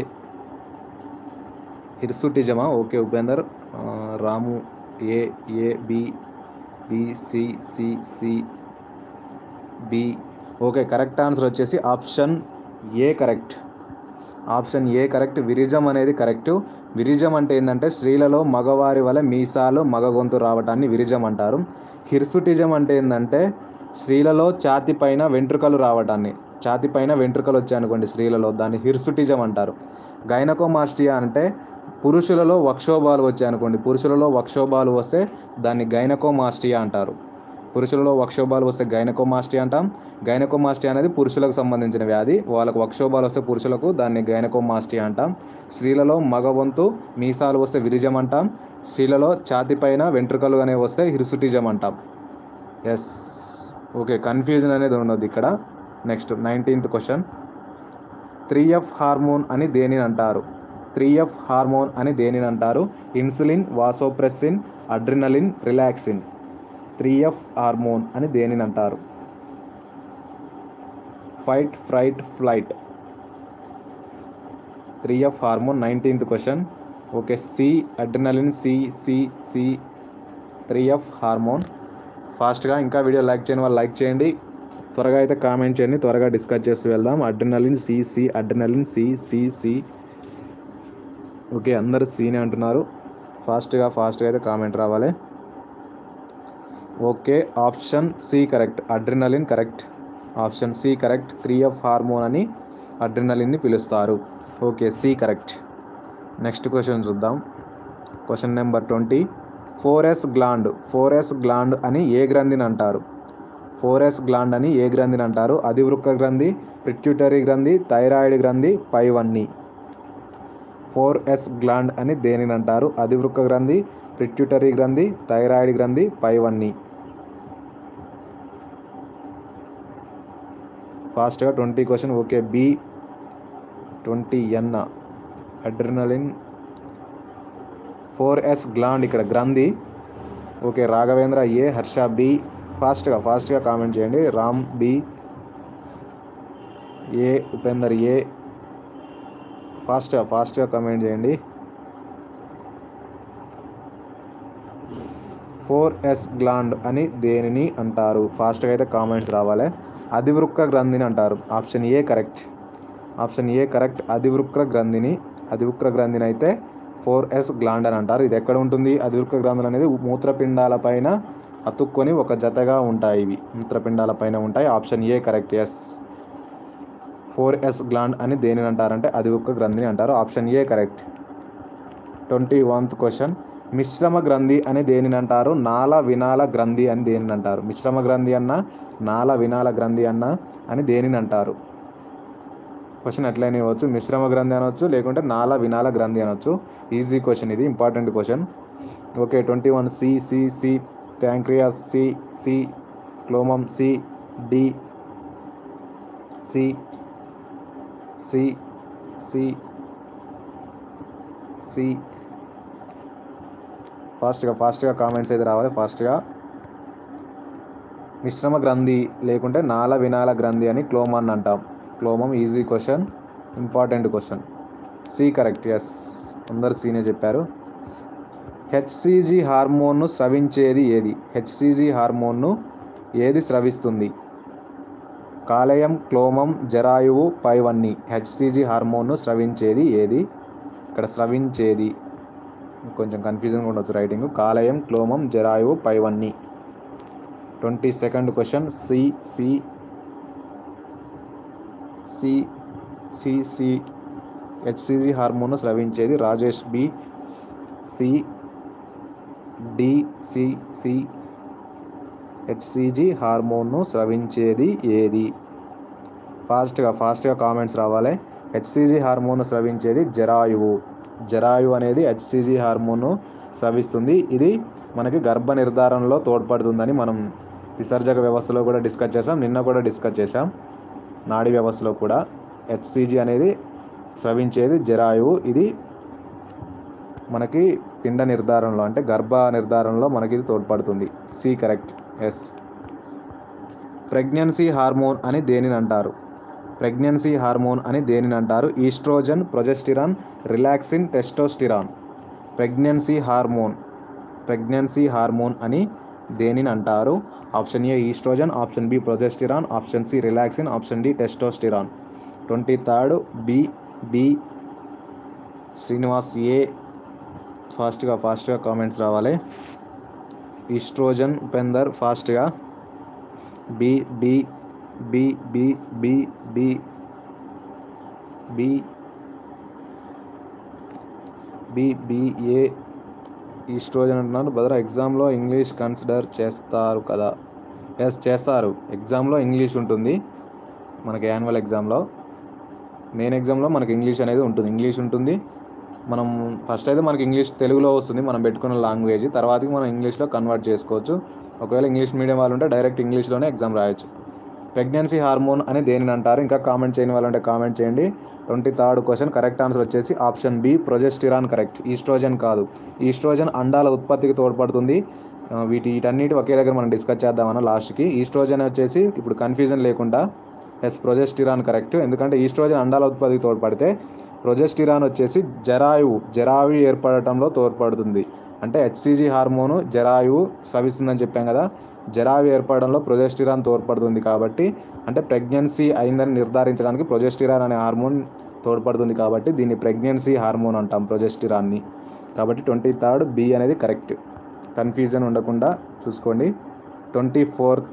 హిర్సుటిజమా ఓకే ఉపేందర్ ఆ, Ramu A A B B C C C B okay correct answer వచ్చేసి option A correct option A correct virilism అనేది కరెక్ట్ విరిజం అంటే ఏంటంటే స్త్రీలలో మగవారి వల్ల మీసాలు మగ గొంతు రావటాన్ని విరిజం అంటారు హిర్సుటిజం అంటే ఏంటంటే స్త్రీలలో ఛాతి పైన వెంట్రుకలు రావటాన్ని ఛాతి పైన వెంట్రుకలు వచ్చాయనుకోండి స్త్రీలలో దాన్ని హిర్సుటిజం అంటారు గైనకోమాస్టియా అంటే పురుషులలో వక్షోభాలు వచ్చాయనుకోండి పురుషులలో వక్షోభాలు వస్తే దాన్ని గైనకోమాస్టియా అంటారు పురుషులలో వక్షోభాలు వస్తే గైనకోమాస్టి అంటాం గైనకోమాస్టి అనేది పురుషులకు సంబంధించిన వ్యాధి వాళ్ళకు వక్షోభాలు వస్తే పురుషులకు దాన్ని గైనకోమాస్టి అంటాం స్త్రీలలో మగ వంతు మీసాలు వస్తే విరిజం అంటాం స్త్రీలలో ఛాతి పైన వెంట్రుకలు అనేవి వస్తే హిర్సుటిజం అంటాం ఎస్ ఓకే కన్ఫ్యూజన్ అనేది ఉండదు ఇక్కడ next nineteenth question three F hormone అని దేనిని అంటారు త్రీ ఎఫ్ హార్మోన్ అని దేనిని అంటారు insulin vasopressin adrenaline relaxin three F hormone అని దేనిని అంటారు fight fright flight three F hormone nineteenth question okay C adrenaline C C C three F hormone ఫాస్ట్గా ఇంకా వీడియో లైక్ చేయని వాళ్ళు లైక్ చేయండి త్వరగా అయితే కామెంట్ చేయండి త్వరగా డిస్కస్ చేస్తూ వెళ్దాం adrenaline C C adrenaline C C C okay అందరు సీనే అంటున్నారు ఫాస్ట్గా ఫాస్ట్గా అయితే కామెంట్ రావాలి okay option C correct adrenaline correct option C correct three F hormone అని అడ్రినలిన్ని పిలుస్తారు okay C correct next question చూద్దాం question number twenty four S gland four S gland అని ఏ గ్రంథిని అంటారు ఫోర్ ఎస్ గ్లాండ్ అని ఏ గ్రంథిని అంటారు అధివృక్క గ్రంథి పిట్యూటరీ గ్రంథి థైరాయిడ్ గ్రంథి పైవన్నీ ఫోర్ ఎస్ గ్లాండ్ అని దేనిని అంటారు అధివృక్క గ్రంథి పిట్యూటరీ గ్రంథి థైరాయిడ్ గ్రంథి పైవన్నీ ఫాస్ట్గా twenty question okay B twenty N adrenaline four S gland ఇక్కడ గ్రంథి okay Raghavendra A Harsha B ఫాస్ట్గా ఫాస్ట్గా కామెంట్ చేయండి Ram B A Upender A ఫాస్ట్గా ఫాస్ట్గా కామెంట్ చేయండి ఫోర్ ఎస్ గ్లాండ్ అని దేనిని అంటారు ఫాస్ట్గా అయితే కామెంట్స్ రావాలి అధివృక్క గ్రంథిని అంటారు option A correct option A correct అధివృక్క గ్రంథిని అధివృక్క గ్రంథిని అయితే ఫోర్ ఎస్ గ్లాండ్ అని అంటారు ఇది ఎక్కడ ఉంటుంది అధివృక్క గ్రంథులు అనేది మూత్రపిండాల పైన అతుక్కొని ఒక జతగా ఉంటాయి ఇవి మూత్రపిండాల పైన ఉంటాయి option A correct yes four S gland అని దేనిని అంటారంటే అధివృక్క గ్రంథిని అంటారు option A correct twenty oneth question మిశ్రమ గ్రంథి అని దేనిని అంటారు నాల వినాల గ్రంథి అని దేనిని అంటారు మిశ్రమ గ్రంథి అన్న నాల వినాల గ్రంథి అన్న అని దేనిని అంటారు క్వశ్చన్ ఎట్లయినా ఇవ్వచ్చు మిశ్రమ గ్రంథి అనొచ్చు లేకుంటే నాల వినాల గ్రంథి అనొచ్చు ఈజీ క్వశ్చన్ ఇది important question okay twenty one C C C pancreas C C క్లోమం C D C C C C ఫాస్ట్గా ఫాస్ట్గా కామెంట్స్ అయితే రావాలి ఫాస్ట్గా మిశ్రమ గ్రంథి లేకుంటే నాల వినాల గ్రంథి అని క్లోమాన్ అంటాం క్లోమం easy question important question C correct yes అందరు సీనే చెప్పారు హెచ్సిజి హార్మోన్ను స్రవించేది ఏది హెచ్సిజి హార్మోన్ను ఏది స్రవిస్తుంది కాలేయం క్లోమం జరాయువు పైవన్నీ హెచ్సిజి హార్మోన్ను స్రవించేది ఏది ఇక్కడ స్రవించేది కొంచెం కన్ఫ్యూజన్గా ఉండొచ్చు రైటింగ్ కాలేయం క్లోమం జరాయువు పైవన్నీ twenty second question C C C C C HCG hormone స్రవించేది Rajesh B C D C C HCG హార్మోన్ను స్రవించేది ఏది ఫాస్ట్గా ఫాస్ట్గా కామెంట్స్ రావాలి హెచ్సిజి హార్మోన్ స్రవించేది జరాయువు జరాయువు అనేది హెచ్సిజి హార్మోన్ను స్రవిస్తుంది ఇది మనకి గర్భ నిర్ధారణలో తోడ్పడుతుందని మనం విసర్జక వ్యవస్థలో కూడా డిస్కస్ చేసాం నిన్న కూడా డిస్కస్ చేసాం నాడీ వ్యవస్థలో కూడా హెచ్సిజి అనేది స్రవించేది జరాయువు ఇది మనకి పిండ నిర్ధారణలో అంటే గర్భ నిర్ధారణలో మనకి ఇది తోడ్పడుతుంది C correct yes pregnancy hormone అని దేనిని అంటారు ప్రెగ్నెన్సీ హార్మోన్ అని దేనిని అంటారు oestrogen progesterone relaxin testosterone pregnancy hormone pregnancy hormone అని దేనిని అంటారు option A oestrogen option B progesterone option C relaxin option D testosterone twenty third B B Srinivas A ఫాస్ట్గా ఫాస్ట్గా కామెంట్స్ రావాలి ఈస్ట్రోజన్ ఉపేందర్ ఫాస్ట్గా B B B B B B B B B A oestrogen అంటున్నారు బదర్ ఎగ్జామ్లో ఇంగ్లీష్ కన్సిడర్ చేస్తారు కదా yes చేస్తారు ఎగ్జామ్లో ఇంగ్లీష్ ఉంటుంది మనకి యాన్యువల్ ఎగ్జామ్లో మెయిన్ ఎగ్జామ్లో మనకి ఇంగ్లీష్ అనేది ఉంటుంది ఇంగ్లీష్ ఉంటుంది మనం ఫస్ట్ అయితే మనకి ఇంగ్లీష్ తెలుగులో వస్తుంది మనం పెట్టుకున్న లాంగ్వేజ్ తర్వాతకి మనం ఇంగ్లీష్లో కన్వర్ట్ చేసుకోవచ్చు ఒకవేళ ఇంగ్లీష్ మీడియం వాళ్ళు ఉంటే డైరెక్ట్ ఇంగ్లీష్లోనే ఎగ్జామ్ రాయొచ్చు ప్రెగ్నెన్సీ హార్మోన్ అని దేనిని అంటారు ఇంకా కామెంట్ చేయని వాళ్ళంటే కామెంట్ చేయండి twenty third question correct answer వచ్చేసి option B progesterone correct oestrogen కాదు ఈస్ట్రోజన్ అండాల ఉత్పత్తికి తోడ్పడుతుంది ఆ, వీటి వీటన్నిటి ఒకే దగ్గర మనం డిస్కస్ చేద్దామన్న లాస్ట్కి ఈస్ట్రోజన్ వచ్చేసి ఇప్పుడు కన్ఫ్యూజన్ లేకుండా ఎస్ ప్రొజెస్టిరాన్ కరెక్ట్ ఎందుకంటే ఈస్ట్రోజన్ అండాల ఉత్పత్తికి తోడ్పడితే ప్రొజెస్టిరాన్ వచ్చేసి జరాయువు జరాయువు ఏర్పడటంలో తోడ్పడుతుంది అంటే హెచ్సిజి హార్మోను జరాయువు స్రవిస్తుందని చెప్పాం కదా జరాయువు ఏర్పడడంలో ప్రొజెస్టిరాన్ తోడ్పడుతుంది కాబట్టి అంటే ప్రెగ్నెన్సీ అయిందని నిర్ధారించడానికి ప్రొజెస్టిరాన్ అనే హార్మోన్ తోడ్పడుతుంది కాబట్టి దీన్ని ప్రెగ్నెన్సీ హార్మోన్ అంటాం ప్రొజెస్టిరాన్ని కాబట్టి ట్వంటీ థర్డ్ బి అనేది కరెక్ట్ కన్ఫ్యూజన్ ఉండకుండా చూసుకోండి ట్వంటీ ఫోర్త్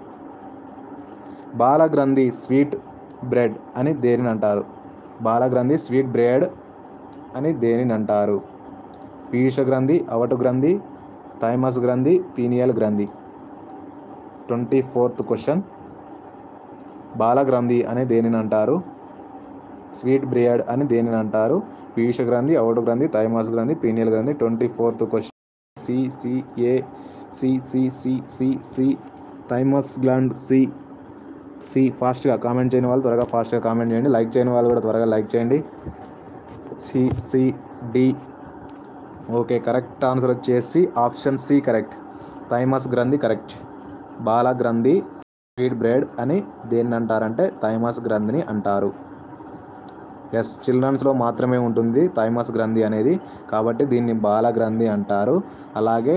బాలగ్రంథి స్వీట్ బ్రెడ్ అని దేనిని అంటారు బాలగ్రంథి స్వీట్ బ్రెడ్ అని దేనిని అంటారు పీయూష గ్రంథి అవటు గ్రంథి థైమస్ గ్రంథి పీనియల్ గ్రంథి ట్వంటీ ఫోర్త్ క్వశ్చన్ బాలగ్రంథి అని దేనిని అంటారు స్వీట్ బ్రియాడ్ అని దేనిని అంటారు పీయూష గ్రంథి అవటు గ్రంథి థైమాస్ గ్రంథి పీనియల్ గ్రంథి twenty fourth question C C A C C C C C thymus gland C C ఫాస్ట్గా కామెంట్ చేయని వాళ్ళు త్వరగా ఫాస్ట్గా కామెంట్ చేయండి లైక్ చేయని వాళ్ళు కూడా త్వరగా లైక్ చేయండి C C D okay correct answer వచ్చేసి ఆప్షన్ సి కరెక్ట్ థైమస్ గ్రంథి కరెక్ట్ బాల గ్రంథి స్వీట్ బ్రెడ్ అని దేన్ని అంటారంటే థైమస్ గ్రంథిని అంటారు ఎస్ చిల్డ్రన్స్లో మాత్రమే ఉంటుంది థైమస్ గ్రంథి అనేది కాబట్టి దీన్ని బాల గ్రంథి అంటారు అలాగే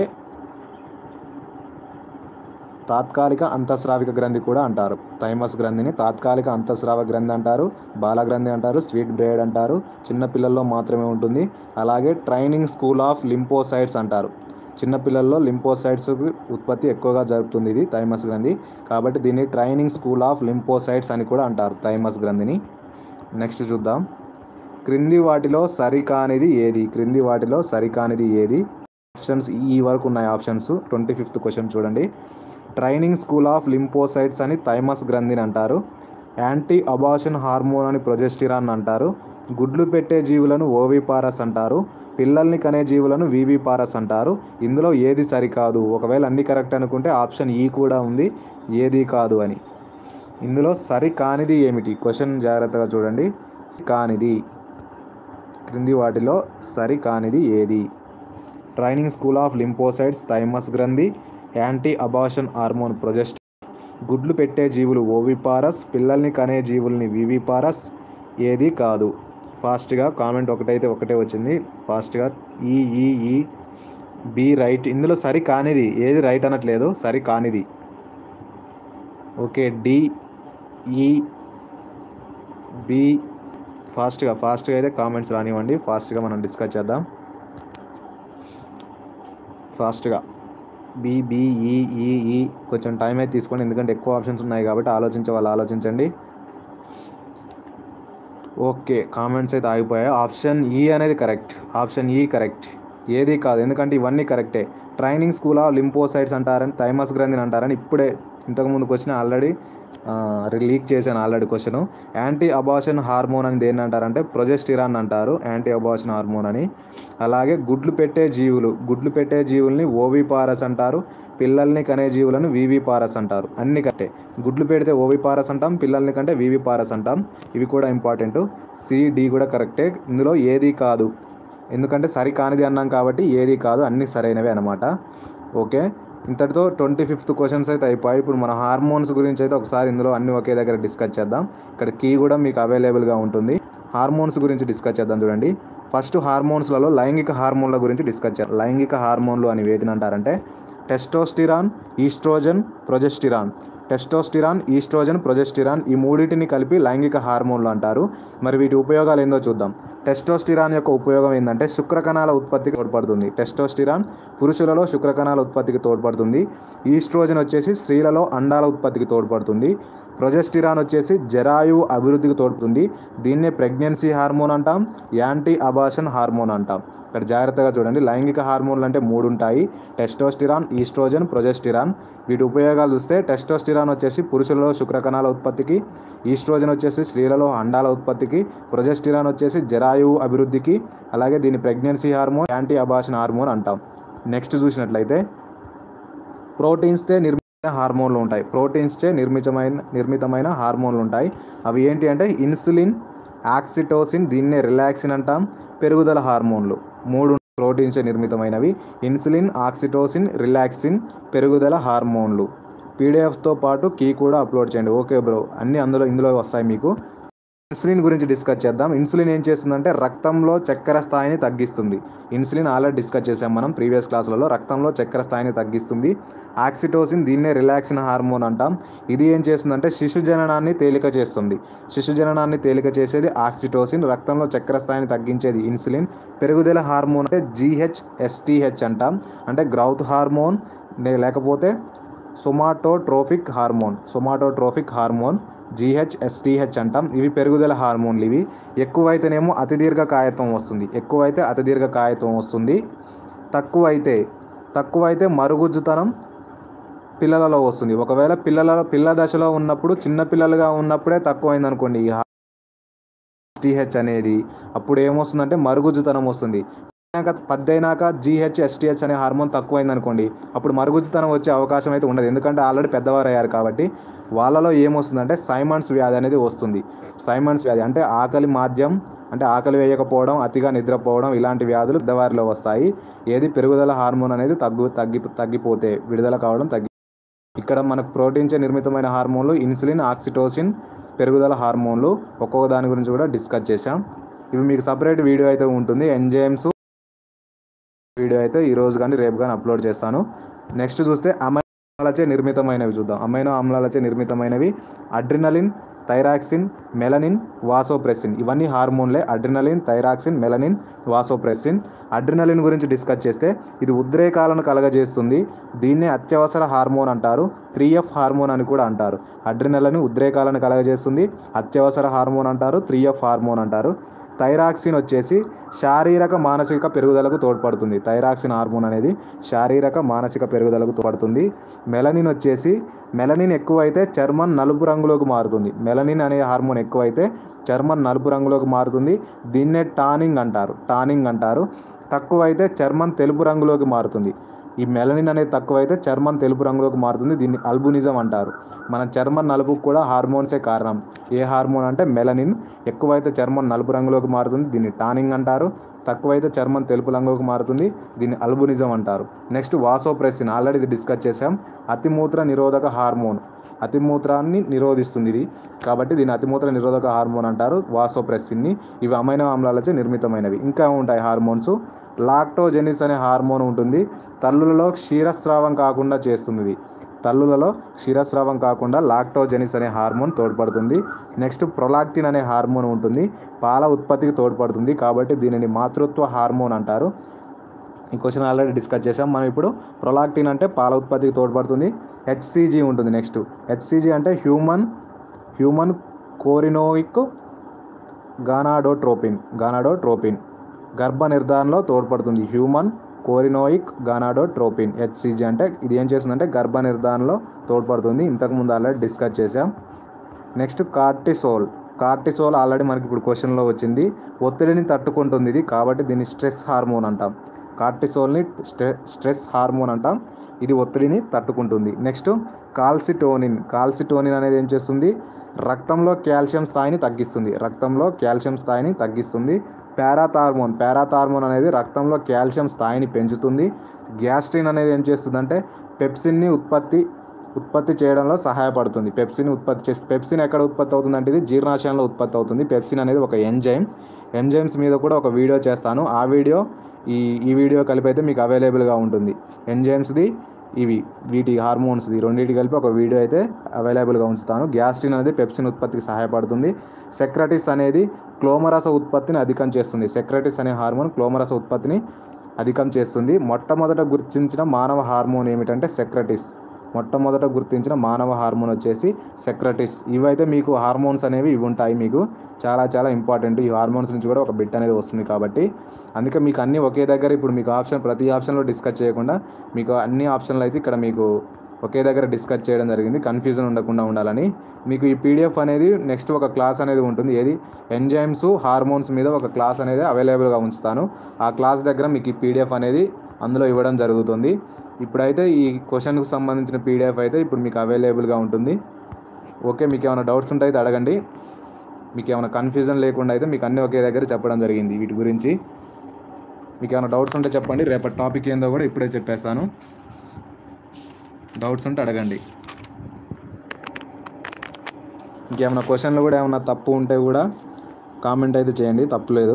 తాత్కాలిక అంతఃస్రావిక గ్రంథి కూడా అంటారు థైమస్ గ్రంథిని తాత్కాలిక అంతఃస్రావ గ్రంథి అంటారు బాలగ్రంథి అంటారు స్వీట్ బ్రెడ్ అంటారు చిన్న పిల్లల్లో మాత్రమే ఉంటుంది అలాగే ట్రైనింగ్ స్కూల్ ఆఫ్ లింపోసైడ్స్ అంటారు చిన్న పిల్లల్లో లింపోసైడ్స్ ఉత్పత్తి ఎక్కువగా జరుగుతుంది ఇది థైమస్ గ్రంథి కాబట్టి దీన్ని ట్రైనింగ్ స్కూల్ ఆఫ్ లింపోసైడ్స్ అని కూడా అంటారు థైమస్ గ్రంథిని నెక్స్ట్ చూద్దాం క్రింది వాటిలో సరికానిది ఏది క్రింది వాటిలో సరికానిది ఏది ఆప్షన్స్ ఈ వరకు ఉన్నాయి ఆప్షన్స్ ట్వంటీ ఫిఫ్త్ క్వశ్చన్ చూడండి ట్రైనింగ్ స్కూల్ ఆఫ్ లింపోసైట్స్ అని థైమస్ గ్రంథిని అంటారు యాంటీ అబాషన్ హార్మోన్ అని ప్రొజెస్టిరాన్ అంటారు గుడ్లు పెట్టే జీవులను ఓవిపారస్ అంటారు పిల్లల్ని కనే జీవులను వివిపారస్ అంటారు ఇందులో ఏది సరికాదు ఒకవేళ అన్ని కరెక్ట్ అనుకుంటే ఆప్షన్ ఈ కూడా ఉంది ఏది కాదు అని ఇందులో సరి కానిది ఏమిటి క్వశ్చన్ జాగ్రత్తగా చూడండి కానిది క్రింది వాటిలో సరి కానిది ఏది training school of lymphocytes thymus గ్రంథి యాంటీ అబాషన్ హార్మోన్ ప్రొజెస్ట్ గుడ్లు పెట్టే జీవులు ఓవిపారస్ పిల్లల్ని కనే జీవుల్ని వివిపారస్ ఏది కాదు ఫాస్ట్గా కామెంట్ ఒకటైతే ఒకటే వచ్చింది ఫాస్ట్గా ఈ ఈ ఈ బి రైట్ ఇందులో సరి కానిది ఏది రైట్ అనట్లేదు సరి కానిది ఓకే డి ఈ బి ఫాస్ట్గా ఫాస్ట్గా అయితే కామెంట్స్ రానివ్వండి ఫాస్ట్గా మనం డిస్కస్ చేద్దాం ఫాస్ట్గా బిబిఈఈఈ కొంచెం టైం అయితే తీసుకోండి ఎందుకంటే ఎక్కువ ఆప్షన్స్ ఉన్నాయి కాబట్టి ఆలోచించే వాళ్ళు ఆలోచించండి ఓకే కామెంట్స్ అయితే ఆగిపోయాయి ఆప్షన్ ఈ అనేది కరెక్ట్ ఆప్షన్ ఈ కరెక్ట్ ఏది కాదు ఎందుకంటే ఇవన్నీ కరెక్టే ట్రైనింగ్ స్కూల్ ఆఫ్ లింపోసైడ్స్ అంటారని థైమస్ గ్రంథిని అంటారని ఇప్పుడే ఇంతకుముందు క్వశ్చన్ ఆల్రెడీ లీక్ చేశాను already question anti abortion hormone అని దేన్ని అంటారంటే ప్రొజెస్టిరాన్ అంటారు యాంటీ అబాషన్ హార్మోన్ అని అలాగే గుడ్లు పెట్టే జీవులు గుడ్లు పెట్టే జీవుల్ని ఓవిపారస్ అంటారు పిల్లల్ని కనే జీవులను వివిపారస్ అంటారు అన్ని కట్టే గుడ్లు పెడితే ఓవిపారస్ అంటాం పిల్లల్ని కంటే వివిపారస్ అంటాం ఇవి కూడా ఇంపార్టెంట్ సి డి కూడా కరెక్టే ఇందులో ఏది కాదు ఎందుకంటే సరి కానిది అన్నాం కాబట్టి ఏది కాదు అన్ని సరైనవే అనమాట ఓకే ఇంతటితో ట్వంటీ ఫిఫ్త్ క్వశ్చన్స్ అయితే అయిపోయాయి ఇప్పుడు మన హార్మోన్స్ గురించి అయితే ఒకసారి ఇందులో అన్ని ఒకే దగ్గర డిస్కస్ చేద్దాం ఇక్కడ కీ కూడా మీకు అవైలబుల్గా ఉంటుంది హార్మోన్స్ గురించి డిస్కస్ చేద్దాం చూడండి ఫస్ట్ హార్మోన్స్లలో లైంగిక హార్మోన్ల గురించి డిస్కస్ చేద్దాం లైంగిక హార్మోన్లు అని వేటిని అంటారంటే testosterone oestrogen progesterone testosterone oestrogen progesterone ఈ మూడింటిని కలిపి లైంగిక హార్మోన్లు అంటారు మరి వీటి ఉపయోగాలు ఏందో చూద్దాం టెస్టోస్టిరాన్ యొక్క ఉపయోగం ఏంటంటే శుక్రకణాల ఉత్పత్తికి తోడ్పడుతుంది టెస్టోస్టిరాన్ పురుషులలో శుక్రకణాల ఉత్పత్తికి తోడ్పడుతుంది ఈస్ట్రోజన్ వచ్చేసి స్త్రీలలో అండాల ఉత్పత్తికి తోడ్పడుతుంది ప్రొజెస్టిరాన్ వచ్చేసి జరాయువు అభివృద్ధికి తోడ్పడుతుంది దీన్నే ప్రెగ్నెన్సీ హార్మోన్ అంటాం యాంటీ అబాషన్ హార్మోన్ అంటాం ఇక్కడ జాగ్రత్తగా చూడండి లైంగిక హార్మోన్లు అంటే మూడు ఉంటాయి టెస్టోస్టిరాన్ ఈస్ట్రోజన్ ప్రొజెస్టిరాన్ వీటి ఉపయోగాలు చూస్తే టెస్టోస్టిరాన్ వచ్చేసి పురుషులలో శుక్రకణాల ఉత్పత్తికి ఈస్ట్రోజన్ వచ్చేసి స్త్రీలలో అండాల ఉత్పత్తికి ప్రొజెస్టిరాన్ వచ్చేసి జరాయువు అభివృద్ధికి అలాగే దీని pregnancy hormone anti abortion hormone అంటాం నెక్స్ట్ చూసినట్లయితే ప్రోటీన్స్తో నిర్మిత హార్మోన్లు ఉంటాయి ప్రోటీన్స్చే నిర్మితమైన నిర్మితమైన హార్మోన్లు ఉంటాయి అవి ఏంటి అంటే ఇన్సులిన్ ఆక్సిటోసిన్ దీన్నే రిలాక్సిన్ అంటాం పెరుగుదల హార్మోన్లు మూడు ప్రోటీన్స్ నిర్మితమైనవి ఇన్సులిన్ ఆక్సిటోసిన్ రిలాక్సిన్ పెరుగుదల హార్మోన్లు పీడిఎఫ్తో పాటు కీ కూడా అప్లోడ్ చేయండి ఓకే బ్రో అన్నీ అందులో ఇందులో వస్తాయి మీకు ఇన్సులిన్ గురించి డిస్కస్ చేద్దాం ఇన్సులిన్ ఏం చేస్తుందంటే రక్తంలో చక్కెర స్థాయిని తగ్గిస్తుంది ఇన్సులిన్ ఆల్రెడీ డిస్కస్ చేసాం మనం ప్రీవియస్ క్లాసులలో రక్తంలో చక్కెర స్థాయిని తగ్గిస్తుంది ఆక్సిటోసిన్ దీన్నే రిలాక్సిన్ హార్మోన్ అంటాం ఇది ఏం చేస్తుందంటే శిశు జననాన్ని తేలిక చేస్తుంది శిశు జననాన్ని తేలిక చేసేది ఆక్సిటోసిన్ రక్తంలో చక్కెర స్థాయిని తగ్గించేది ఇన్సులిన్ పెరుగుదల హార్మోన్ అంటే జీహెచ్ఎస్టీహెచ్ అంటాం అంటే గ్రౌత్ హార్మోన్ లేకపోతే సొమాటోట్రోఫిక్ హార్మోన్ సొమాటోట్రోఫిక్ హార్మోన్ జీహెచ్ఎస్టీహెచ్ అంటాం ఇవి పెరుగుదల హార్మోన్లు ఇవి ఎక్కువైతేనేమో అతి దీర్ఘకాయత్వం వస్తుంది ఎక్కువైతే అతి దీర్ఘకాయత్వం వస్తుంది తక్కువైతే తక్కువైతే మరుగుజ్జుతనం పిల్లలలో వస్తుంది ఒకవేళ పిల్లల పిల్ల దశలో ఉన్నప్పుడు చిన్న పిల్లలుగా ఉన్నప్పుడే తక్కువైంది అనుకోండి ఈ టీహెచ్ అనేది అప్పుడు ఏమొస్తుందంటే మరుగుజ్జుతనం వస్తుంది అయినాక పద్దైనాక జీహెచ్ ఎస్టీహెచ్ అనే హార్మోన్ తక్కువైంది అనుకోండి అప్పుడు మరుగుజ్జుతనం వచ్చే అవకాశం అయితే ఉండదు ఎందుకంటే ఆల్రెడీ పెద్దవారు అయ్యారు కాబట్టి వాళ్ళలో ఏమొస్తుందంటే సైమన్స్ వ్యాధి అనేది వస్తుంది సైమన్స్ వ్యాధి అంటే ఆకలి మాధ్యం అంటే ఆకలి వేయకపోవడం అతిగా నిద్రపోవడం ఇలాంటి వ్యాధులు పెద్దవారిలో వస్తాయి ఏది పెరుగుదల హార్మోన్ అనేది తగ్గు తగ్గి తగ్గిపోతే విడుదల కావడం తగ్గి ఇక్కడ మనకు ప్రోటీన్చే నిర్మితమైన హార్మోన్లు ఇన్సులిన్ ఆక్సిటోసిన్ పెరుగుదల హార్మోన్లు ఒక్కొక్క దాని గురించి కూడా డిస్కస్ చేసాం ఇవి మీకు సపరేట్ వీడియో అయితే ఉంటుంది ఎంజైమ్స్ వీడియో అయితే ఈ రోజు కానీ రేపు కానీ అప్లోడ్ చేస్తాను నెక్స్ట్ చూస్తే అమైనో ఆమ్లాలచే నిర్మితమైనవి చూద్దాం అమైనో ఆమ్లాలచే నిర్మితమైనవి అడ్రినలిన్ థైరాక్సిన్ మెలనిన్ వాసోప్రెసిన్ ఇవన్నీ హార్మోన్లే adrenaline thyroxine melanin vasopressin adrenaline గురించి డిస్కస్ చేస్తే ఇది ఉద్రేకాలను కలగజేస్తుంది దీన్నే అత్యవసర హార్మోన్ అంటారు త్రీ ఎఫ్ హార్మోన్ అని కూడా అంటారు అడ్రినలిన్ ఉద్రేకాలను కలగజేస్తుంది అత్యవసర హార్మోన్ అంటారు త్రీ ఎఫ్ హార్మోన్ అంటారు థైరాక్సిన్ వచ్చేసి శారీరక మానసిక పెరుగుదలకు తోడ్పడుతుంది థైరాక్సిన్ హార్మోన్ అనేది శారీరక మానసిక పెరుగుదలకు తోడ్పడుతుంది మెలనిన్ వచ్చేసి మెలనిన్ ఎక్కువైతే చర్మం నలుపు రంగులోకి మారుతుంది మెలనిన్ అనే హార్మోన్ ఎక్కువైతే చర్మం నలుపు రంగులోకి మారుతుంది దీన్నే టానింగ్ అంటారు టానింగ్ అంటారు తక్కువైతే చర్మం తెలుపు రంగులోకి మారుతుంది ఈ మెలనిన్ అనేది తక్కువైతే చర్మం తెలుపు రంగులోకి మారుతుంది దీన్ని అల్బునిజం అంటారు మన చర్మం నలుపుకు కూడా హార్మోన్సే కారణం ఏ హార్మోన్ అంటే మెలనిన్ ఎక్కువైతే చర్మం నలుపు రంగులోకి మారుతుంది దీన్ని టానింగ్ అంటారు తక్కువైతే చర్మం తెలుపు రంగులోకి మారుతుంది దీన్ని అల్బునిజం అంటారు నెక్స్ట్ వాసోప్రెసిన్ ఆల్రెడీ ఇది డిస్కస్ చేసాం అతిమూత్ర నిరోధక హార్మోన్ అతిమూత్రాన్ని నిరోధిస్తుంది ఇది కాబట్టి దీన్ని అతిమూత్ర నిరోధక హార్మోన్ అంటారు వాసోప్రెసిన్ని ఇవి అమైనో ఆమ్లాలచే నిర్మితమైనవి ఇంకా ఉంటాయి హార్మోన్స్ లాక్టోజెనిస్ అనే హార్మోన్ ఉంటుంది తల్లులలో క్షీరస్రావం కాకుండా చేస్తుంది ఇది తల్లులలో క్షీరస్రావం కాకుండా లాక్టోజెనిస్ అనే హార్మోన్ తోడ్పడుతుంది నెక్స్ట్ ప్రొలాక్టిన్ అనే హార్మోన్ ఉంటుంది పాల ఉత్పత్తికి తోడ్పడుతుంది కాబట్టి దీనిని మాతృత్వ హార్మోన్ అంటారు ఈ క్వశ్చన్ ఆల్రెడీ డిస్కస్ చేసాం మనం ఇప్పుడు ప్రొలాక్టిన్ అంటే పాల ఉత్పత్తికి తోడ్పడుతుంది హెచ్సిజీ ఉంటుంది నెక్స్ట్ హెచ్సిజీ అంటే human human chorionic gonadotropin gonadotropin గర్భ నిర్ధారణలో తోడ్పడుతుంది హ్యూమన్ కోరినోయిక్ గానాడోట్రోపిన్ హెచ్సిజీ అంటే ఇది ఏం చేస్తుందంటే గర్భ నిర్ధారణలో తోడ్పడుతుంది ఇంతకుముందు ఆల్రెడీ డిస్కస్ చేసాం నెక్స్ట్ కార్టిసోల్ కార్టిసోల్ ఆల్రెడీ మనకి ఇప్పుడు క్వశ్చన్లో వచ్చింది ఒత్తిడిని తట్టుకుంటుంది ఇది కాబట్టి దీన్ని స్ట్రెస్ హార్మోన్ అంటాం కార్టిసోల్ని స్ట్రె స్ట్రెస్ హార్మోన్ అంటాం ఇది ఒత్తిడిని తట్టుకుంటుంది నెక్స్ట్ కాల్సిటోనిన్ కాల్సిటోనిన్ అనేది ఏం చేస్తుంది రక్తంలో కాల్షియం స్థాయిని తగ్గిస్తుంది రక్తంలో కాల్షియం స్థాయిని తగ్గిస్తుంది పారాథార్మోన్ పారాథార్మోన్ అనేది రక్తంలో కాల్షియం స్థాయిని పెంచుతుంది గ్యాస్ట్రిన్ అనేది ఏం చేస్తుందంటే పెప్సిన్ని ఉత్పత్తి ఉత్పత్తి చేయడంలో సహాయపడుతుంది పెప్సిన్ ఉత్పత్తి చే పెప్సిన్ ఎక్కడ ఉత్పత్తి అవుతుందంటే ఇది జీర్ణాశయంలో ఉత్పత్తి అవుతుంది పెప్సిన్ అనేది ఒక ఎంజైమ్ ఎంజైమ్స్ మీద కూడా ఒక వీడియో చేస్తాను ఆ వీడియో ఈ ఈ వీడియో కలిపి అయితే మీకు అవైలబుల్గా ఉంటుంది ఎంజైమ్స్ది ఇవి వీటి హార్మోన్స్ది రెండింటి కలిపి ఒక వీడియో అయితే అవైలబుల్గా ఉంచుతాను గ్యాస్ట్రిన్ అనేది పెప్సిన్ ఉత్పత్తికి సహాయపడుతుంది సెక్రటిస్ అనేది క్లోమరస ఉత్పత్తిని అధికం చేస్తుంది సెక్రటిస్ అనే హార్మోన్ క్లోమరస ఉత్పత్తిని అధికం చేస్తుంది మొట్టమొదట గుర్తించిన మానవ హార్మోన్ ఏమిటంటే సెక్రటిస్ మొట్టమొదట గుర్తించిన మానవ హార్మోన్ వచ్చేసి సెక్రటిస్ ఇవైతే మీకు హార్మోన్స్ అనేవి ఇవి ఉంటాయి మీకు చాలా చాలా ఇంపార్టెంట్ ఈ హార్మోన్స్ నుంచి కూడా ఒక బిట్ అనేది వస్తుంది కాబట్టి అందుకే మీకు అన్నీ ఒకే దగ్గర ఇప్పుడు మీకు ఆప్షన్ ప్రతి ఆప్షన్లో డిస్కస్ చేయకుండా మీకు అన్ని ఆప్షన్లు అయితే ఇక్కడ మీకు ఒకే దగ్గర డిస్కస్ చేయడం జరిగింది కన్ఫ్యూజన్ ఉండకుండా ఉండాలని మీకు ఈ పీడిఎఫ్ అనేది నెక్స్ట్ ఒక క్లాస్ అనేది ఉంటుంది ఏది ఎంజైమ్స్ హార్మోన్స్ మీద ఒక క్లాస్ అనేది అవైలబుల్గా ఉంచుతాను ఆ క్లాస్ దగ్గర మీకు ఈ పీడిఎఫ్ అనేది అందులో ఇవ్వడం జరుగుతుంది ఇప్పుడైతే ఈ క్వశ్చన్కి సంబంధించిన పీడిఎఫ్ అయితే ఇప్పుడు మీకు అవైలబుల్గా ఉంటుంది ఓకే మీకు ఏమైనా డౌట్స్ ఉంటే అయితే అడగండి మీకు ఏమైనా కన్ఫ్యూజన్ లేకుండా అయితే మీకు అన్నీ ఒకే దగ్గర చెప్పడం జరిగింది వీటి గురించి మీకు ఏమైనా డౌట్స్ ఉంటే చెప్పండి రేపటి టాపిక్ ఏందో కూడా ఇప్పుడే చెప్పేస్తాను డౌట్స్ ఉంటే అడగండి ఇంకేమైనా క్వశ్చన్లు కూడా ఏమైనా తప్పు ఉంటే కూడా కామెంట్ అయితే చేయండి తప్పులేదు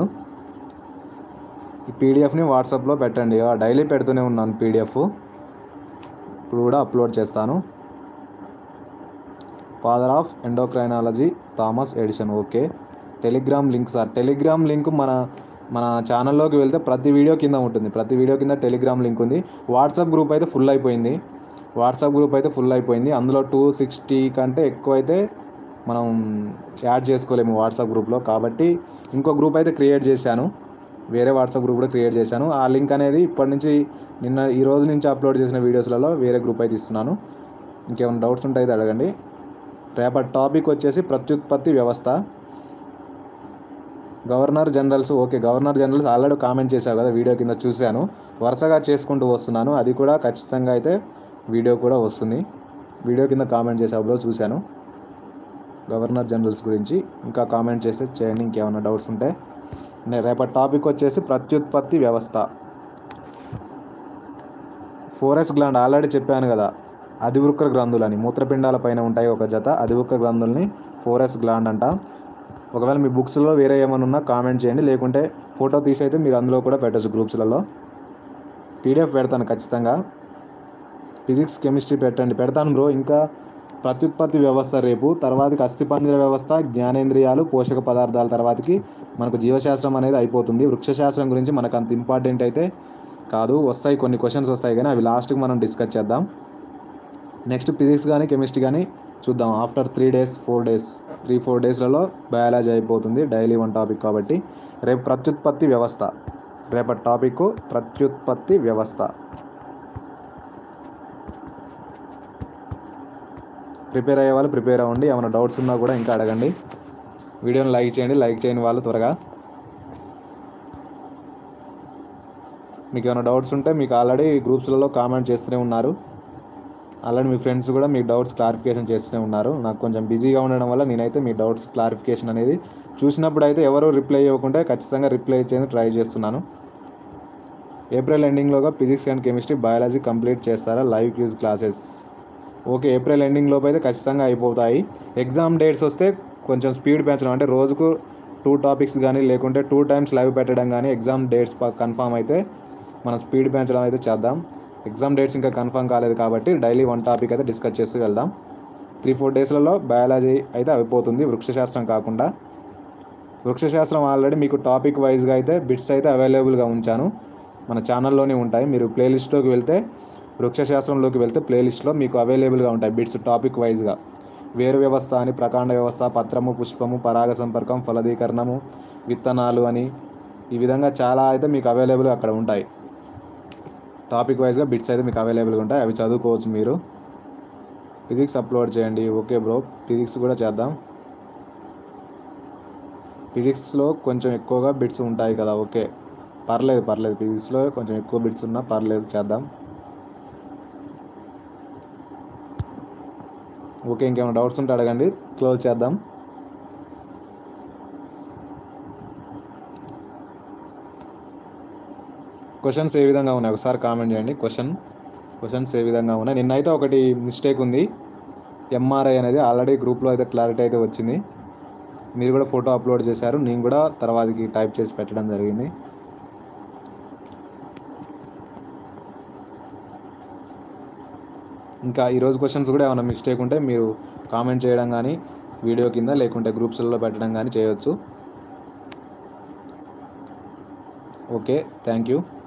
ఈ పీడిఎఫ్ని వాట్సాప్లో పెట్టండి ఆ, డైలీ పెడుతూనే ఉన్నాను పీడిఎఫ్ ఇప్పుడు కూడా అప్లోడ్ చేస్తాను father of endocrinology Thomas edition okay Telegram link sir Telegram link మన మన ఛానల్లోకి వెళ్తే ప్రతి వీడియో కింద ఉంటుంది ప్రతి వీడియో కింద టెలిగ్రామ్ లింక్ ఉంది వాట్సాప్ గ్రూప్ అయితే ఫుల్ అయిపోయింది వాట్సాప్ గ్రూప్ అయితే ఫుల్ అయిపోయింది అందులో టూ సిక్స్టీ కంటే ఎక్కువ అయితే మనం యాడ్ చేసుకోలేము వాట్సాప్ గ్రూప్లో కాబట్టి ఇంకో గ్రూప్ అయితే క్రియేట్ చేశాను వేరే వాట్సాప్ గ్రూప్ కూడా క్రియేట్ చేశాను ఆ లింక్ అనేది ఇప్పటి నుంచి నిన్న ఈ రోజు నుంచి అప్లోడ్ చేసిన వీడియోస్లలో వేరే గ్రూప్ అయితే ఇస్తున్నాను ఇంకేమైనా డౌట్స్ ఉంటే అయితే అడగండి రేపటి టాపిక్ వచ్చేసి ప్రత్యుత్పత్తి వ్యవస్థ governor generals okay governor generals already comment చేశావు కదా వీడియో కింద చూశాను వరుసగా చేసుకుంటూ వస్తున్నాను అది కూడా ఖచ్చితంగా అయితే వీడియో కూడా వస్తుంది వీడియో కింద కామెంట్ చేసావు బ్రో చూశాను గవర్నర్ జనరల్స్ గురించి ఇంకా కామెంట్ చేస్తే చేయండి ఇంకేమైనా డౌట్స్ ఉంటే నే- రేపటి టాపిక్ వచ్చేసి ప్రత్యుత్పత్తి వ్యవస్థ ఫోరెస్ గ్లాండ్ ఆల్రెడీ చెప్పాను కదా అధివృక్క గ్రంథులని మూత్రపిండాల పైన ఉంటాయి ఒక జత అధివృక్క గ్రంథుల్ని ఫోరెస్ గ్లాండ్ అంట ఒకవేళ మీ బుక్స్లో వేరే ఏమైనా ఉన్నా కామెంట్ చేయండి లేకుంటే ఫోటో తీసి అయితే మీరు అందులో కూడా పెట్టచ్చు గ్రూప్స్లలో పీడిఎఫ్ పెడతాను ఖచ్చితంగా ఫిజిక్స్ కెమిస్ట్రీ పెట్టండి పెడతాను బ్రో ఇంకా ప్రత్యుత్పత్తి వ్యవస్థ రేపు తర్వాతకి అస్థిపంజర వ్యవస్థ జ్ఞానేంద్రియాలు పోషక పదార్థాల తర్వాతకి మనకు జీవశాస్త్రం అనేది అయిపోతుంది వృక్షశాస్త్రం గురించి మనకు అంత ఇంపార్టెంట్ అయితే కాదు వస్తాయి కొన్ని క్వశ్చన్స్ వస్తాయి కానీ అవి లాస్ట్కి మనం డిస్కస్ చేద్దాం నెక్స్ట్ ఫిజిక్స్ కానీ కెమిస్ట్రీ కానీ చూద్దాం after three days four days three four డేస్లలో బయాలజీ అయిపోతుంది డైలీ వన్ టాపిక్ కాబట్టి రేపు ప్రత్యుత్పత్తి వ్యవస్థ రేపటి టాపిక్ ప్రత్యుత్పత్తి వ్యవస్థ ప్రిపేర్ అయ్యే వాళ్ళు ప్రిపేర్ అవ్వండి ఏమైనా డౌట్స్ ఉన్నా కూడా ఇంకా అడగండి వీడియోని లైక్ చేయండి లైక్ చేయని వాళ్ళు త్వరగా మీకు ఏమైనా డౌట్స్ ఉంటే మీకు ఆల్రెడీ గ్రూప్స్లలో కామెంట్ చేస్తూనే ఉన్నారు ఆల్రెడీ మీ ఫ్రెండ్స్ కూడా మీ డౌట్స్ క్లారిఫికేషన్ చేస్తూనే ఉన్నారు నాకు కొంచెం బిజీగా ఉండడం వల్ల నేనైతే మీ డౌట్స్ క్లారిఫికేషన్ అనేది చూసినప్పుడు అయితే ఎవరు రిప్లై ఇవ్వకుంటే ఖచ్చితంగా రిప్లై ఇచ్చేందుకు ట్రై చేస్తున్నాను ఏప్రిల్ ఎండింగ్లోగా physics and chemistry biology complete చేస్తారా live quiz classes okay April ending లోపు అయితే ఖచ్చితంగా అయిపోతాయి ఎగ్జామ్ డేట్స్ వస్తే కొంచెం స్పీడ్ పెంచడం అంటే రోజుకు టూ టాపిక్స్ కానీ లేకుంటే టూ టైమ్స్ లైవ్ పెట్టడం కానీ ఎగ్జామ్ డేట్స్ కన్ఫామ్ అయితే మనం స్పీడ్ పెంచడం అయితే చేద్దాం ఎగ్జామ్ డేట్స్ ఇంకా కన్ఫర్మ్ కాలేదు కాబట్టి డైలీ వన్ టాపిక్ అయితే డిస్కస్ చేస్తూ వెళ్దాం త్రీ ఫోర్ డేస్లలో బయాలజీ అయితే అయిపోతుంది వృక్షశాస్త్రం కాకుండా వృక్షశాస్త్రం ఆల్రెడీ మీకు టాపిక్ వైజ్గా అయితే బిట్స్ అయితే అవైలబుల్గా ఉంచాను మన ఛానల్లోనే ఉంటాయి మీరు ప్లేలిస్ట్లోకి వెళ్తే వృక్షశాస్త్రంలోకి వెళ్తే ప్లేలిస్ట్లో మీకు అవైలబుల్గా ఉంటాయి బిట్స్ టాపిక్ వైజ్గా వేరు వ్యవస్థ అని ప్రకాండ వ్యవస్థ పత్రము పుష్పము పరాగ సంపర్కం ఫలదీకరణము విత్తనాలు అని ఈ విధంగా చాలా అయితే మీకు అవైలబుల్ అక్కడ ఉంటాయి టాపిక్ వైజ్గా బిట్స్ అయితే మీకు అవైలబుల్గా ఉంటాయి అవి చదువుకోవచ్చు మీరు ఫిజిక్స్ అప్లోడ్ చేయండి ఓకే బ్రో ఫిజిక్స్ కూడా చేద్దాం ఫిజిక్స్లో కొంచెం ఎక్కువగా బిట్స్ ఉంటాయి కదా ఓకే పర్లేదు పర్లేదు ఫిజిక్స్లో కొంచెం ఎక్కువ బిట్స్ ఉన్నా పర్లేదు చేద్దాం ఓకే ఇంకేమైనా డౌట్స్ ఉంటే అడగండి క్లోజ్ చేద్దాం క్వశ్చన్స్ ఏ విధంగా ఉన్నాయి ఒకసారి కామెంట్ చేయండి క్వశ్చన్ క్వశ్చన్స్ ఏ విధంగా ఉన్నాయి నిన్నైతే ఒకటి మిస్టేక్ ఉంది ఎంఆర్ఐ అనేది ఆల్రెడీ గ్రూప్లో అయితే క్లారిటీ అయితే వచ్చింది మీరు కూడా ఫోటో అప్లోడ్ చేశారు నేను కూడా తర్వాతకి టైప్ చేసి పెట్టడం జరిగింది ఇంకా ఈరోజు క్వశ్చన్స్ కూడా ఏమైనా మిస్టేక్ ఉంటే మీరు కామెంట్ చేయడం కానీ వీడియో కింద లేకుంటే గ్రూప్స్లలో పెట్టడం కానీ చేయొచ్చు ఓకే థ్యాంక్ యూ